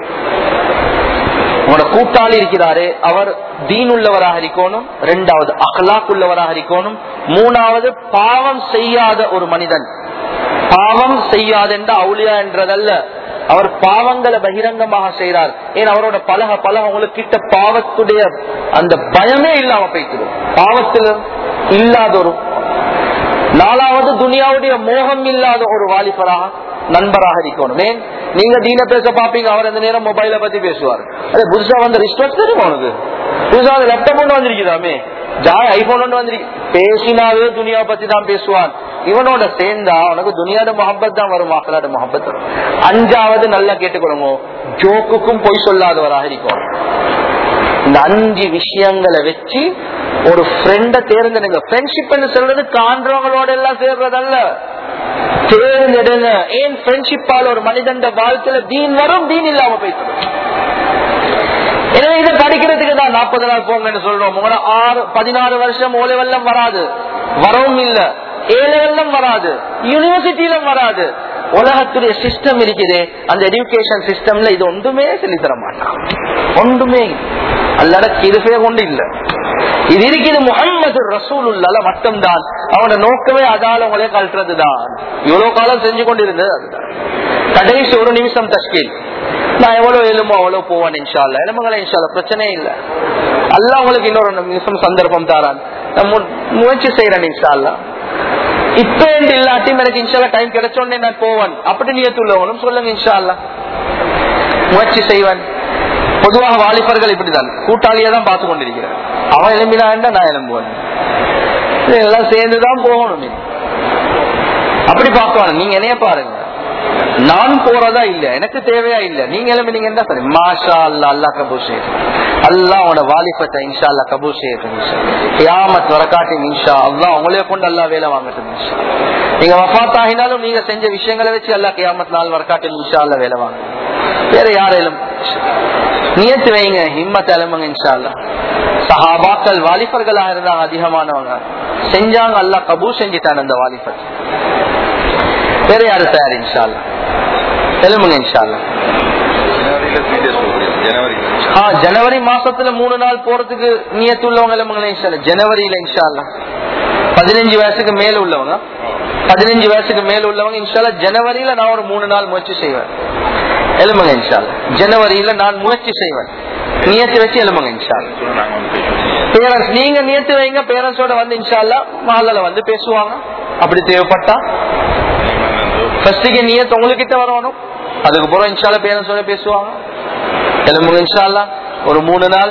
உங்களோட கூட்டாளி இருக்கிறாரு அவர் தீன் உள்ளவராக இருக்கணும் ரெண்டாவது அகலாக் உள்ளவராக இருக்கணும் மூணாவது பாவம் செய்யாத ஒரு மனிதன் பாவம் செய்யாத என்ற அவுளியா என்றதல்ல அவர் பாவங்களை பகிரங்கமாக செய்கிறார் ஏன் அவரோட பழக பழக உங்களுக்கு கிட்ட பாவத்துடைய அந்த பயமே இல்லாம போய்த்திடும் பாவத்தில் இல்லாத ஒரு நாலாவது துனியாவுடைய மோகம் இல்லாத ஒரு வாலிபராக நண்பராக இருக்கணும் ஏன் நீங்க தீன பேச பாப்பீங்க அவர் அந்த நேரம் மொபைல பத்தி பேசுவார் அதே புதுசா வந்த ரிஸ்ட்ரக்ட் தெரியும் உனக்கு புதுசா லேப்டாப் ஒன்று வந்திருக்குதாமே ஜாய் ஐபோன் ஒன்று வந்திருக்கு பேசினாவே துனியா பத்தி தான் பேசுவான் இவனோட சேர்ந்தா உனக்கு துனியாட மொஹப்பத் தான் வரும் மக்களோட மொஹப்பத் அஞ்சாவது நல்லா கேட்டுக்கொள்ளுங்க ஜோக்குக்கும் பொய் சொல்லாதவராக இருக்கும் இந்த அஞ்சு விஷயங்களை வச்சு ஒரு ஃப்ரெண்ட தேர்ந்தெடுங்க ஃப்ரெண்ட்ஷிப் சொல்றது காண்றவங்களோட எல்லாம் சேர்றதல்ல தேர்ந்தெடுங்க ஏன் ஃப்ரெண்ட்ஷிப்பால் ஒரு மனிதன் வாழ்க்கையில தீன் வரும் தீன் இல்லாம போயிட்டு எனவே இதை படிக்கிறதுக்கு தான் நாற்பது நாள் போங்கன்னு சொல்றோம் உங்களோட ஆறு பதினாறு வருஷம் ஓலை வெள்ளம் வராது வரவும் இல்ல ஏழு வெள்ளம் வராது யூனிவர்சிட்டியிலும் வராது உலகத்துடைய சிஸ்டம் இருக்குது அந்த எஜுகேஷன் சிஸ்டம்ல இது ஒன்றுமே சொல்லி தர மாட்டான் ஒன்றுமே அல்லட கிருபைய கொண்டு இல்ல இது இருக்குது முகம்மது ரசூலுல்லால மட்டும்தான் அவனோட நோக்கமே அதால உங்களே கழட்டுறதுதான் இவ்வளவு காலம் செஞ்சு கொண்டிருந்தது அதுதான் கடைசி ஒரு நிமிஷம் தஷ்கீல் நான் எவ்வளவு எழுமோ அவ்வளவு போவேன் இன்ஷால்ல எலும்புகளை இன்ஷால்ல பிரச்சனையே இல்ல அல்ல உங்களுக்கு இன்னொரு நிமிஷம் சந்தர்ப்பம் தாரான் நான் முயற்சி செய்யறேன் இன்ஷால்லா இப்ப இல்லாட்டியும் எனக்கு இன்ஷால்லா டைம் கிடைச்சோடனே நான் போவேன் அப்படி நியத்துள்ளவங்களும் சொல்லுங்க இன்ஷால்லா முயற்சி செய்வேன் பொதுவாக வாலிபர்கள் இப்படிதான் கூட்டாளியை தான் பார்த்து கொண்டிருக்கிறேன் அவன் எழும்பினா நான் எழும்புவேன் எல்லாம் சேர்ந்துதான் போகணும் அப்படி பார்க்கணும் நீங்க என்னைய பாருங்க நான் போறதா இல்ல எனக்கு தேவையா இல்ல நீங்க எழுப்பினீங்க என்ன சரி மாஷா அல்லா அல்லா கபூர் செய்யும் அல்லா உங்களோட வாலிபத்தை இன்ஷா அல்லா கபூர் செய்யட்டும் கியாமத் வரக்காட்டி இன்ஷா அல்லா உங்களைய கொண்டு அல்லா வேலை வாங்கட்டும் இன்ஷா நீங்க வஃத் ஆகினாலும் நீங்க செஞ்ச விஷயங்களை வச்சு அல்லா கியாமத் நாள் வரக்காட்டி இன்ஷா அல்லா வேலை வாங்க வேற யாரையும் நியத்து வைங்க ஹிம்மத் எலும்புங்க இன்ஷா அல்லா சஹாபாக்கள் வாலிபர்களா இருந்தாங்க அதிகமானவங்க செஞ்சாங்க அல்லா கபூர் செஞ்சுட்டான் அந்த வாலிபர் வேற யாரு தயார் இன்ஷால்லா எலும்புங்க இன்ஷால்லா ஜனவரி மாசத்துல மூணு நாள் போறதுக்கு நியத்துள்ளவங்க எலும்புங்க இன்ஷால்லா ஜனவரியில இன்ஷால்லா பதினஞ்சு வயசுக்கு மேல உள்ளவங்க பதினஞ்சு வயசுக்கு மேல உள்ளவங்க இன்ஷால்லா ஜனவரியில நான் ஒரு மூணு நாள் முயற்சி செய்வேன் எலும்புங்க இன்ஷால்லா ஜனவரியில நான் முயற்சி செய்வேன் நியத்து வச்சு எலும்புங்க இன்ஷால்லா பேரண்ட்ஸ் நீங்க நியத்து வைங்க பேரண்ட்ஸோட வந்து இன்ஷால்லா மாலல வந்து பேசுவாங்க அப்படி தேவைப்பட்டா ஃபர்ஸ்டுக்கு நியத் உங்ககிட்ட வரணும் அதுக்கு பிறகு இன்ஷால்லா பேரண்ட்ஸோட பேசுவாங்க எலும்புங்க இன்ஷால்லா ஒரு மூணு நாள்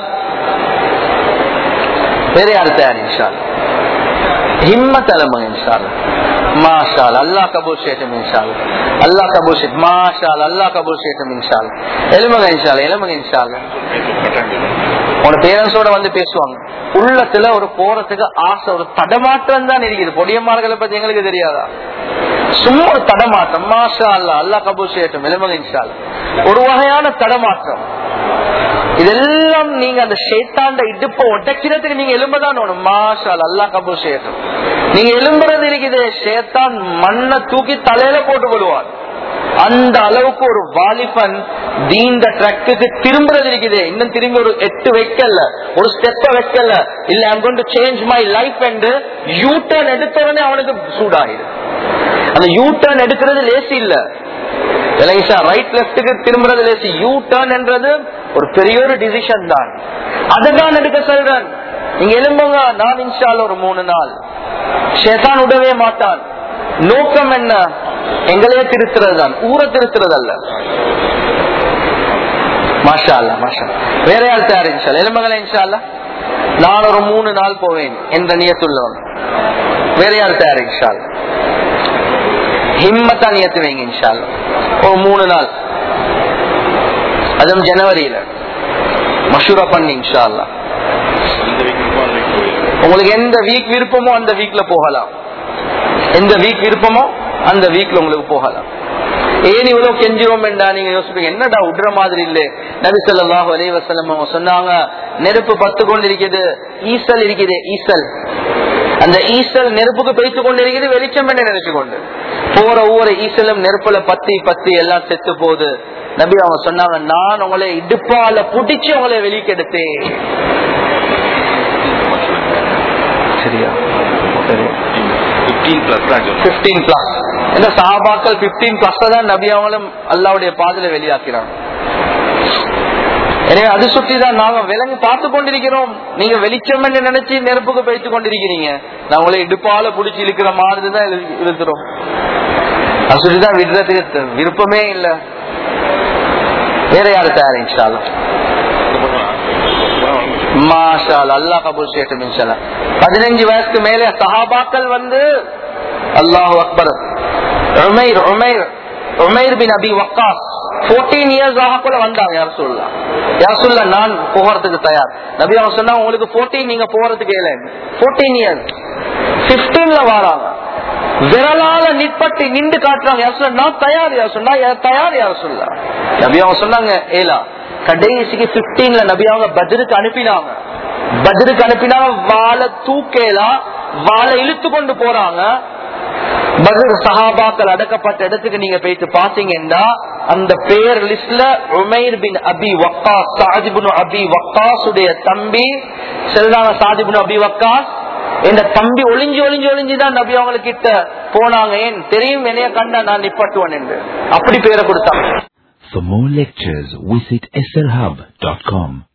வேற யாரு தயார் இன்ஷால்லா ஹிம்மத் எலும்புங்க இன்ஷால்லா மாஷால் அல்லா கபூர் சேட்டம் இன்ஷால் அல்லா கபூர் சேட் மாஷால் அல்லா கபூர் சேட்டம் இன்ஷால் எலும்புங்க இன்ஷால் எலும்புங்க இன்ஷால் உன பேரண்ட்ஸோட வந்து பேசுவாங்க உள்ளத்துல ஒரு போறதுக்கு ஆசை ஒரு தடமாற்றம் தான் இருக்குது பொடியம்மார்களை பத்தி எங்களுக்கு தெரியாதா சும்மா ஒரு தடமாற்றம் மாஷா அல்லா அல்லா கபூர் சேட்டம் எலும்புங்க இன்ஷால் ஒரு வகையான தடமாற்றம் இதெல்லாம் நீங்க அந்த ஷேத்தாண்ட இடுப்ப உடைக்கிறதுக்கு நீங்க எலும்பதான் வேணும் மாஷால் அல்லா கபூர் சேட்டம் நீங்க எலும்புறது இருக்குது ஷேத்தான் மண்ணை தூக்கி தலையில போட்டு விடுவார் அந்த அளவுக்கு ஒரு வாலிபன் தீண்ட ட்ரக்குக்கு திரும்புறது இருக்குது இன்னும் திரும்பி ஒரு எட்டு வைக்கல ஒரு ஸ்டெப்ப வைக்கல இல்ல I'm gonna change my life என்று யூ டர்ன் எடுத்தவனே அவனுக்கு சூடாயிடு அந்த யூ டர்ன் எடுக்கிறது லேசி இல்ல ரைட் லெப்டுக்கு திரும்புறது லேசி யூ டர்ன் என்றது ஒரு பெரிய ஒரு டிசிஷன் தான் அதுதான் எடுக்க சொல்றேன் நீங்க எலும்புங்க நான் இன்ஷால் ஒரு மூணு நாள் ஷேதான் விடவே மாட்டான் நோக்கம் என்ன எங்களையே திருத்துறது தான் ஊரை திருத்துறது அல்ல மாஷா அல்ல மாஷா வேற யார் தயார் இன்ஷால் எலும்புகளை இன்ஷால்ல நான் ஒரு மூணு நாள் போவேன் என்ற நியத்துள்ளவன் வேற யார் தயார் இன்ஷால் ஹிம்மத்தா நியத்து வைங்க இன்ஷால் ஒரு மூணு நாள் அதுவும் ஜனவரியில மஷூரா பண்ணி இன்ஷால்லா உங்களுக்கு எந்த வீக் விருப்பமோ அந்த வீக்ல போகலாம் எந்த வீக் விருப்பமோ அந்த வீக்ல உங்களுக்கு போகலாம் ஏன் இவ்வளவு கெஞ்சிரோம் என்றா நீங்க யோசிப்பீங்க என்னடா விடுற மாதிரி இல்ல நபி சொல்லாஹு அலி வசலம் அவங்க சொன்னாங்க நெருப்பு பத்து கொண்டு இருக்குது ஈசல் இருக்குது ஈசல் அந்த ஈசல் நெருப்புக்கு பேத்து கொண்டு இருக்குது வெளிச்சம் என்ன நினைச்சு கொண்டு போற ஒவ்வொரு ஈசலும் நெருப்புல பத்தி பத்தி எல்லாம் செத்து போகுது நபி அவங்க சொன்னாங்க நான் உங்களை இடுப்பால புடிச்சு உங்களை வெளிக்கெடுத்தேன் சரியா சரி இந்த சஹாபாக்கள் பிப்டீன் பிளஸ் தான் நபி அவங்களும் அல்லாவுடைய பாதையில வெளியாக்கிறாங்க எனவே அது சுற்றி தான் நாங்க விலங்கு பார்த்து கொண்டிருக்கிறோம் நீங்க வெளிச்சம் என்று நினைச்சு நெருப்புக்கு பேச்சு கொண்டிருக்கிறீங்க நான் உங்களை இடுப்பால புடிச்சு இழுக்கிற மாதிரி தான் இழுக்கிறோம் அது சுற்றி தான் விடுறதுக்கு விருப்பமே இல்ல வேற யாரு தயார் இன்ஷாலும் மாஷால் அல்லா கபூல் சேட்டும் இன்ஷால்லா பதினஞ்சு வயசுக்கு மேலே சஹாபாக்கள் வந்து அல்லாஹு அக்பர் Umair Umair Umair bin Abi Waqqas fourteen years ஆக கூட வந்தாங்க யார் சொல்லலாம் யார் சொல்ல நான் போகிறதுக்கு தயார் நபி அவங்க சொன்னா உங்களுக்கு போர்டீன் நீங்க போறதுக்கு இல்லை போர்டீன் இயர்ஸ் பிப்டீன்ல வராங்க விரலால நிற்பட்டு நின்று காட்டுறாங்க யார் சொல்ல நான் தயார் யார் சொன்னா தயார் யார் சொல்ல நபி அவங்க சொன்னாங்க ஏலா கடைசிக்கு பிப்டீன்ல நபி அவங்க பத்ருக்கு அனுப்பினாங்க பத்ருக்கு அனுப்பினாங்க வாழை தூக்கேலாம் வாழை இழுத்து கொண்டு போறாங்க பத்ர் சஹாபாக்கள் அடக்கப்பட்ட இடத்துக்கு நீங்க போயிட்டு பாத்தீங்கன்னா அந்த பேர் லிஸ்ட்ல உமைர் பின் அபி வக்காஸ் சாஜிபுன் அபி வக்காஸ் உடைய தம்பி செல்றாங்க சாஜிபுன் அபி வக்காஸ் இந்த தம்பி ஒளிஞ்சு ஒளிஞ்சு ஒளிஞ்சுதான் நபி அவங்களுக்கு கிட்ட போனாங்க ஏன் தெரியும் என்னைய கண்டா நான் நிப்பட்டுவேன் என்று அப்படி பேரை கொடுத்தாங்க For more lectures, visit slhub.com.